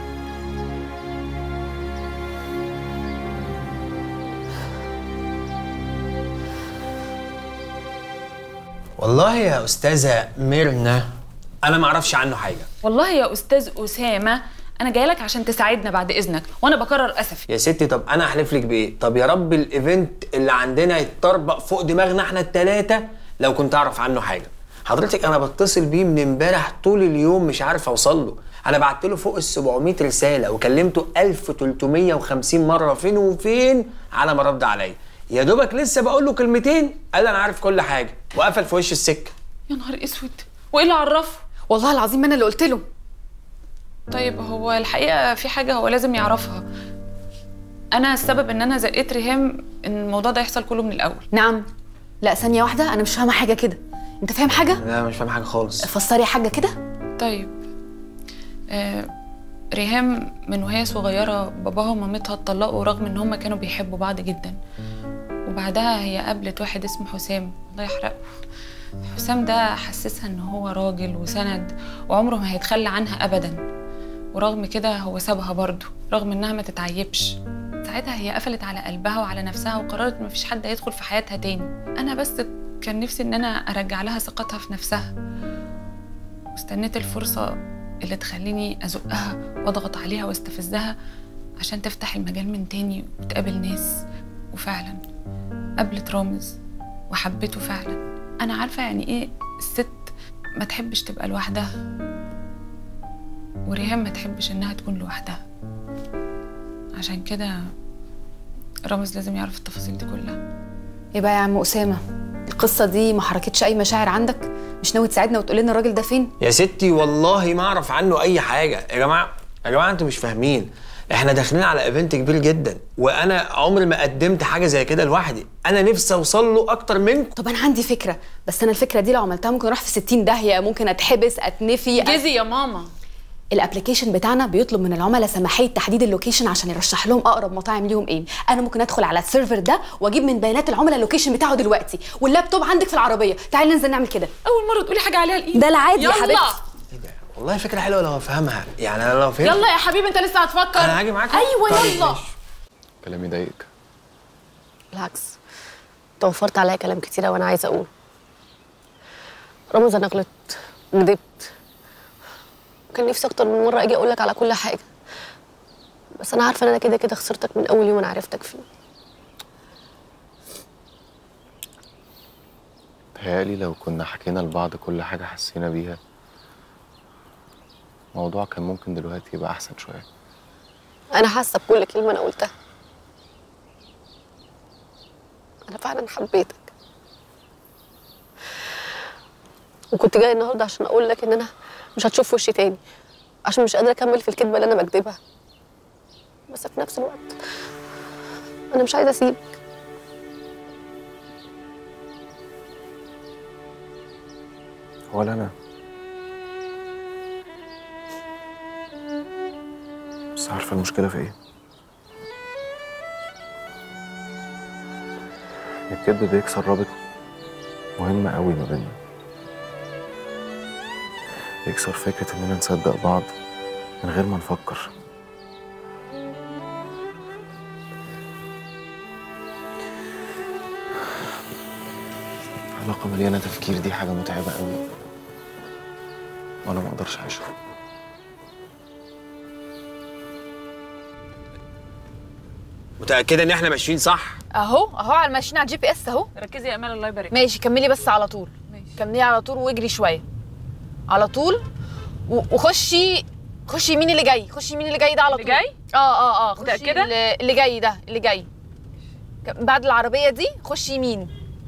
والله يا استاذه ميرنا انا ما اعرفش عنه حاجه والله يا استاذ اسامه انا جايه لك عشان تساعدنا بعد اذنك وانا بكرر اسفي يا ستي طب انا احلف لك بايه طب يا رب الايفنت اللي عندنا يتطربق فوق دماغنا احنا التلاتة لو كنت اعرف عنه حاجه حضرتك انا بتصل بيه من امبارح طول اليوم مش عارف اوصل له انا بعت له فوق ال 700 رساله وكلمته 1350 مره فين وفين على ما رد عليا يا دوبك لسه بقول له كلمتين قال انا عارف كل حاجه وقفل في وش السكه يا نهار اسود وايه اللي عرفه والله العظيم ما انا اللي قلت له طيب هو الحقيقه في حاجه هو لازم يعرفها انا السبب ان انا زقيت ريهام ان الموضوع ده يحصل كله من الاول نعم لا ثانيه واحده انا مش فاهمه حاجه كده انت فاهم حاجه لا مش فاهم حاجه خالص فسري حاجه كده طيب آه ريهام من وهي صغيرة باباها ومامتها اتطلقوا رغم ان هما كانوا بيحبوا بعض جدا وبعدها هي قابلت واحد اسمه حسام الله يحرقه حسام ده حسسها ان هو راجل وسند وعمره ما هيتخلى عنها ابدا ورغم كده هو سابها برضه رغم انها ما تتعيبش ساعتها هي قفلت على قلبها وعلى نفسها وقررت مفيش حد هيدخل في حياتها تاني انا بس كان نفسي ان انا ارجع لها ثقتها في نفسها واستنيت الفرصة اللي تخليني ازقها واضغط عليها واستفزها عشان تفتح المجال من تاني وتقابل ناس وفعلا قابلت رامز وحبته فعلا انا عارفه يعني ايه الست ما تحبش تبقى لوحدها وريهام ما تحبش انها تكون لوحدها عشان كده رامز لازم يعرف التفاصيل دي كلها يبقى يا عم اسامه القصه دي ما حركتش اي مشاعر عندك مش ناوي تساعدنا وتقول لنا الراجل ده فين يا ستي والله ما اعرف عنه اي حاجه يا جماعه يا جماعه انتوا مش فاهمين احنا داخلين على ايفنت كبير جدا وانا عمري ما قدمت حاجه زي كده لوحدي انا نفسي اوصل له اكتر منكم طب انا عندي فكره بس انا الفكره دي لو عملتها ممكن اروح في 60 داهيه ممكن اتحبس اتنفي جزي يا ماما الابلكيشن بتاعنا بيطلب من العملاء سماحيه تحديد اللوكيشن عشان يرشح لهم اقرب مطاعم ليهم ايه انا ممكن ادخل على السيرفر ده واجيب من بيانات العملاء اللوكيشن بتاعه دلوقتي واللابتوب عندك في العربيه تعالي ننزل نعمل كده اول مره تقولي حاجه عليها الايد ده العادي يا يلا. حبيبتي والله فكره حلوه لو افهمها يعني انا لو فهمت يلا يا حبيبي انت لسه هتفكر أنا هاجي معاك. ايوه طيب، يلا ماشي. كلامي ضايقك بالعكس انت وفرت عليا كلام كتير وانا عايزه اقوله رامز انا غلطت ندبت كان نفسي اكتر من مره اجي اقول لك على كل حاجه بس انا عارفه ان انا كده كده خسرتك من اول يوم انا عرفتك فيه تهيألي لو كنا حكينا لبعض كل حاجة حسينا بيها الموضوع كان ممكن دلوقتي يبقى أحسن شوية انا حاسه بكل كلمه انا قلتها انا فعلا حبيتك وكنت جايه النهارده عشان اقول لك ان انا مش هتشوف وشي تاني عشان مش قادره اكمل في الكذبه اللي انا بكذبها بس في نفس الوقت انا مش عايزه اسيبك ولا أنا بس عارفة المشكلة في إيه؟ إن الكذب بيكسر رابط مهم قوي ما بيننا يكسر فكرة إننا نصدق بعض من غير ما نفكر علاقة مليانة تفكير دي حاجة متعبة قوي وأنا ما أقدرش أعيشها متاكده ان احنا ماشيين صح اهو اهو على ماشيين على الجي بي اس اهو ركزي يا امال الله يبارك ماشي كملي بس على طول ماشي كملي على طول واجري شويه على طول و- وخشي خشي مين اللي جاي خشي مين اللي جاي ده على طول اللي جاي؟ اه اه اه خشي متأكدة؟ اللي- اللي جاي ده اللي جاي ك- بعد العربيه دي خشي يمين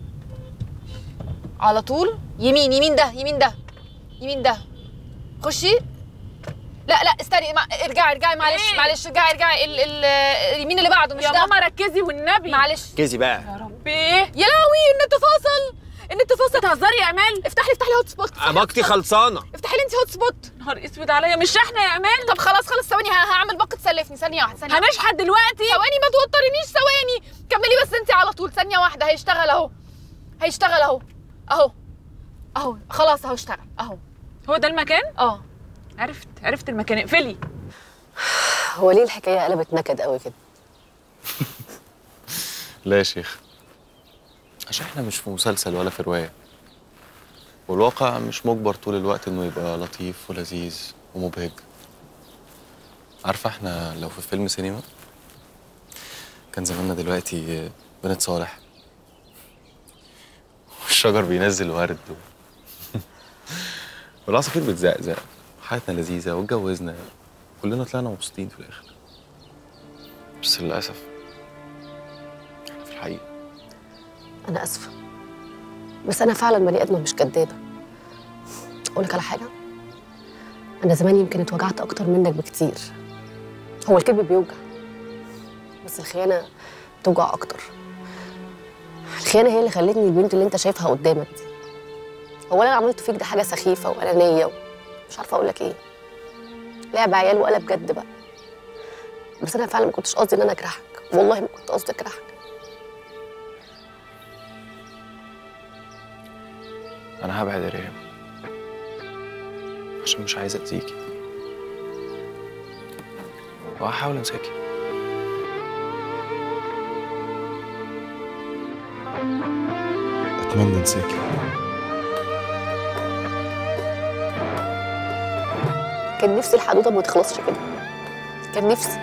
على طول يمين يمين ده يمين ده يمين ده خشي لا لا استني مع... ارجعي ارجعي معلش إيه؟ معلش ارجعي ارجعي ال... ال... اليمين اللي بعده مش يا ده ماما ركزي والنبي معلش كيزي بقى بايه يا لهوي النت فاصل النت فاصل بتهزري يا امال افتحي لي افتحي لي هوت سبوت باقتي خلصانه افتحي لي انت هوت سبوت نهار اسود عليا مش احنا يا امال طب خلاص خلاص ثواني ه- هعمل باقة تسلفني ثانية واحدة ثانية واحدة. هنشحت دلوقتي ثواني ما توترنيش ثواني كملي بس انت على طول ثانية واحدة هيشتغل اهو هيشتغل اهو اهو اهو خلاص اهو اشتغل اهو هو ده المكان اه عرفت عرفت المكان اقفلي هو ليه الحكايه قلبت نكد قوي كده لا يا شيخ عشان احنا مش في مسلسل ولا في رواية والواقع مش مجبر طول الوقت انه يبقى لطيف ولذيذ ومبهج عارفة احنا لو في فيلم سينما كان زماننا دلوقتي بنت صالح والشجر بينزل ورد و... والعصافير بتزقزق حياتنا لذيذة واتجوزنا كلنا طلعنا مبسوطين في الآخر بس للأسف احنا في الحقيقة انا اسفه بس انا فعلا بني ادمه مش كدابه اقول لك على حاجه انا زمان يمكن اتوجعت اكتر منك بكتير هو الكذب بيوجع بس الخيانه توجع اكتر الخيانه هي اللي خلتني البنت اللي انت شايفها قدامك دي هو انا عملت فيك ده حاجه سخيفه وانانيه ومش عارفه اقول لك ايه لعب عيال وقلب جد بقى بس انا فعلا ما كنتش قصدي ان انا اجرحك والله ما كنت قصدي اجرحك أنا هبعد يا ريم عشان مش عايز أذيكي وهحاول أنساكي أتمنى أنساكي كان نفسي الحدوته ما تخلصش كده كان نفسي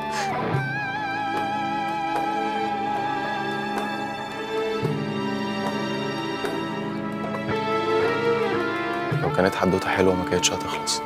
لو كانت حدوتة حلوة ما كانتش هتخلص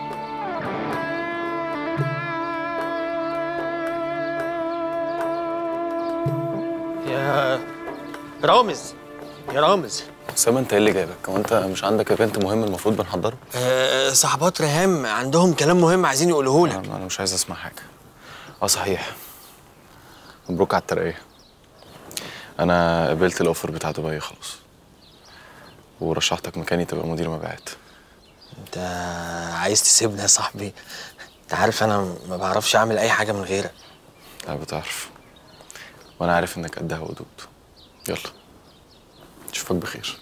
يا رامز يا رامز أسامة أنت إيه اللي جايبك؟ هو أنت مش عندك ايفنت مهم المفروض بنحضره؟ آه صحبات ريهام عندهم كلام مهم عايزين يقولوه لك أنا مش عايز أسمع حاجة أه صحيح مبروك على الترقية أنا قبلت الأوفر بتاع دبي خلاص ورشحتك مكاني تبقى مدير مبيعات انت عايز تسيبني يا صاحبي انت عارف انا ما بعرفش اعمل اي حاجه من غيرك لا بتعرف وأنا عارف إنك قدها وقدود يلا أشوفك بخير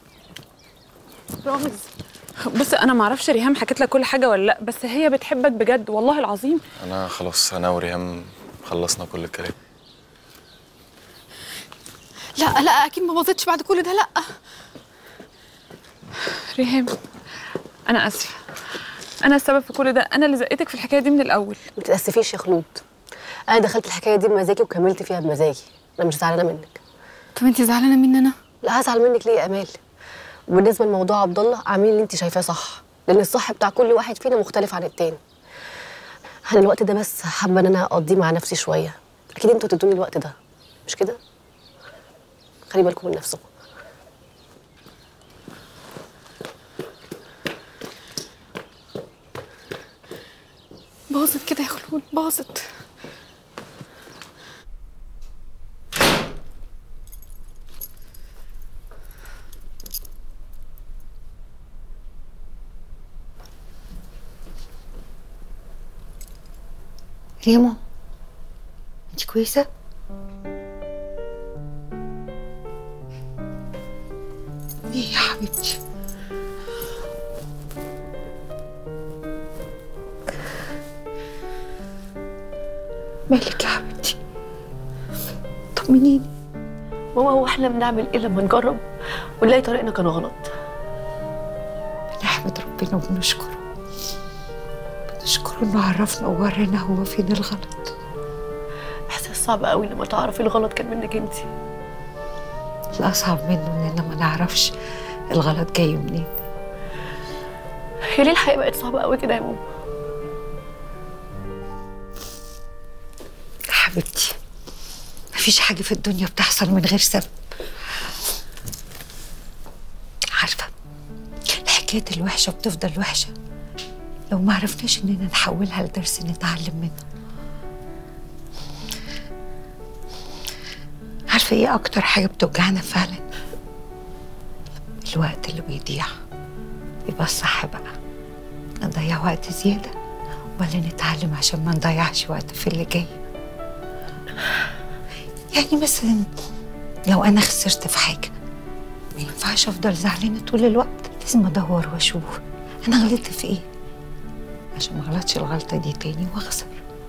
رامز بص انا ما اعرفش ريهام حكت لك كل حاجه ولا لا بس هي بتحبك بجد والله العظيم أنا خلاص أنا وريهام خلصنا كل الكلام لا لا اكيد ما باظتش بعد كل ده لا ريهام انا اسفه انا السبب في كل ده انا اللي زقتك في الحكايه دي من الاول ما تتاسفيش يا خلود انا دخلت الحكايه دي بمزاجي وكملت فيها بمزاجي انا مش زعلانه منك طب انت زعلانه مني انا لا هزعل منك ليه يا امال وبالنسبه لموضوع عبد الله اعملي اللي انت شايفاه صح لان الصح بتاع كل واحد فينا مختلف عن التاني انا الوقت ده بس حابه ان انا اقضيه مع نفسي شويه اكيد انتوا تدوني الوقت ده مش كده خلي بالكم من نفسكم باظت كده يا خلود باظت ريمو انت كويسه ايه يا حبيبتي مالك يا حبيبتي طمنيني ماما هو احنا بنعمل ايه لما نجرب ونلاقي طريقنا كان غلط بنحمد ربنا وبنشكره بنشكره انه عرفنا وورانا هو فين الغلط احساس صعب قوي لما تعرفي الغلط كان منك انت الأصعب منه إننا ما نعرفش الغلط جاي منين هي ليه الحقيقه بقت صعبه قوي كده يا ماما حبيبتي مفيش حاجة في الدنيا بتحصل من غير سبب عارفة الحكايات الوحشة بتفضل وحشة لو ما عرفناش إننا نحولها لدرس نتعلم منه عارفة إيه أكتر حاجة بتوجعنا فعلا الوقت اللي بيضيع يبقى الصح بقى نضيع وقت زيادة ولا نتعلم عشان ما نضيعش وقت في اللي جاي يعني مثلا لو انا خسرت في حاجه ما ينفعش افضل زعلانه طول الوقت لازم ادور واشوف انا غلطت في ايه عشان ما اغلطش الغلطه دي تاني واخسر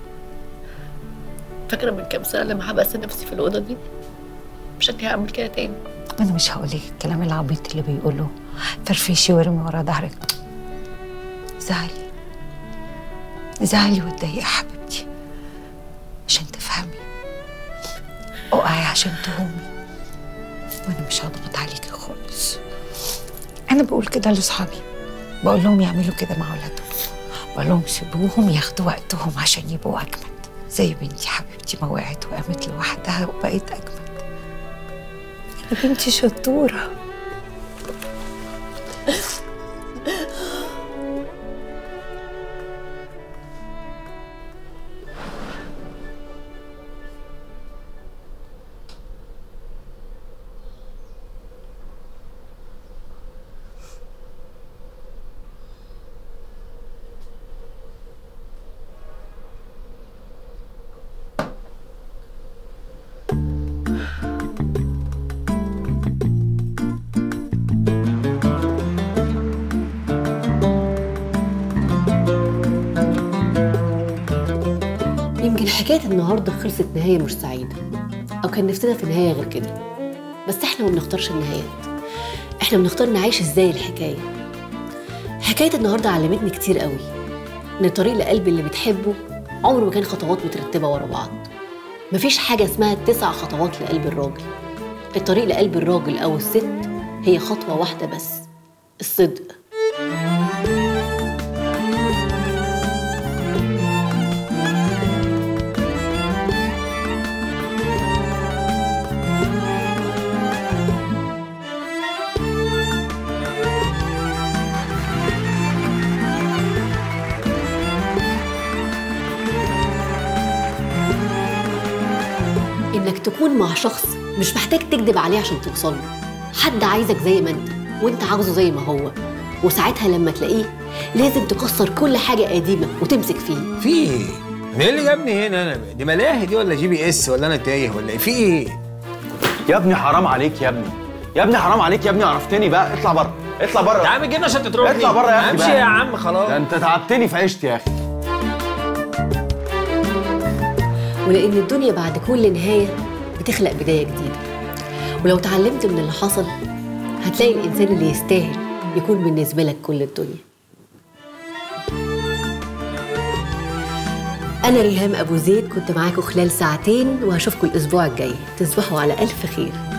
فاكره من كام سنه لما حبست نفسي في الاوضه دي مش انت هعمل كده تاني انا مش هقول لك الكلام العبيط اللي بيقوله فرفشي وارمي ورا ظهرك زعلي زعلي واتضايقي يا حبيبتي عشان تفهمي اقعي عشان تهومي وانا مش هضغط عليكي خالص انا بقول كده لاصحابي بقول لهم يعملوا كده مع اولادهم بقول لهم سيبوهم ياخدوا وقتهم عشان يبقوا اجمد زي بنتي حبيبتي ما وقعت وقامت لوحدها وبقت اجمد يا بنتي شطوره يمكن حكايه النهارده خلصت نهايه مش سعيده او كان نفسنا في نهايه غير كده بس احنا ما بنختارش النهايات احنا بنختار نعيش ازاي الحكايه حكايه النهارده علمتني كتير قوي ان الطريق لقلب اللي بتحبه عمره ما كان خطوات مترتبه ورا بعض مفيش حاجه اسمها تسع خطوات لقلب الراجل الطريق لقلب الراجل او الست هي خطوه واحده بس الصدق انك تكون مع شخص مش محتاج تكذب عليه عشان توصل له حد عايزك زي ما انت وانت عاوزه زي ما هو وساعتها لما تلاقيه لازم تكسر كل حاجه قديمه وتمسك فيه في ايه؟ ايه اللي جابني هنا انا دي ملاهي دي ولا جي بي اس ولا انا تايه ولا ايه في ايه؟ يا ابني حرام عليك يا ابني يا ابني حرام عليك يا ابني عرفتني بقى اطلع بره اطلع بره يا عم جبنا عشان تتربني اطلع بره يا اخي امشي بقى. يا عم خلاص ده انت تعبتني في عيشتي يا اخي ولان الدنيا بعد كل نهايه بتخلق بدايه جديده ولو اتعلمت من اللي حصل هتلاقي الانسان اللي يستاهل يكون بالنسبه لك كل الدنيا انا ريهام ابو زيد كنت معاكم خلال ساعتين وهشوفكم الاسبوع الجاي تصبحوا على الف خير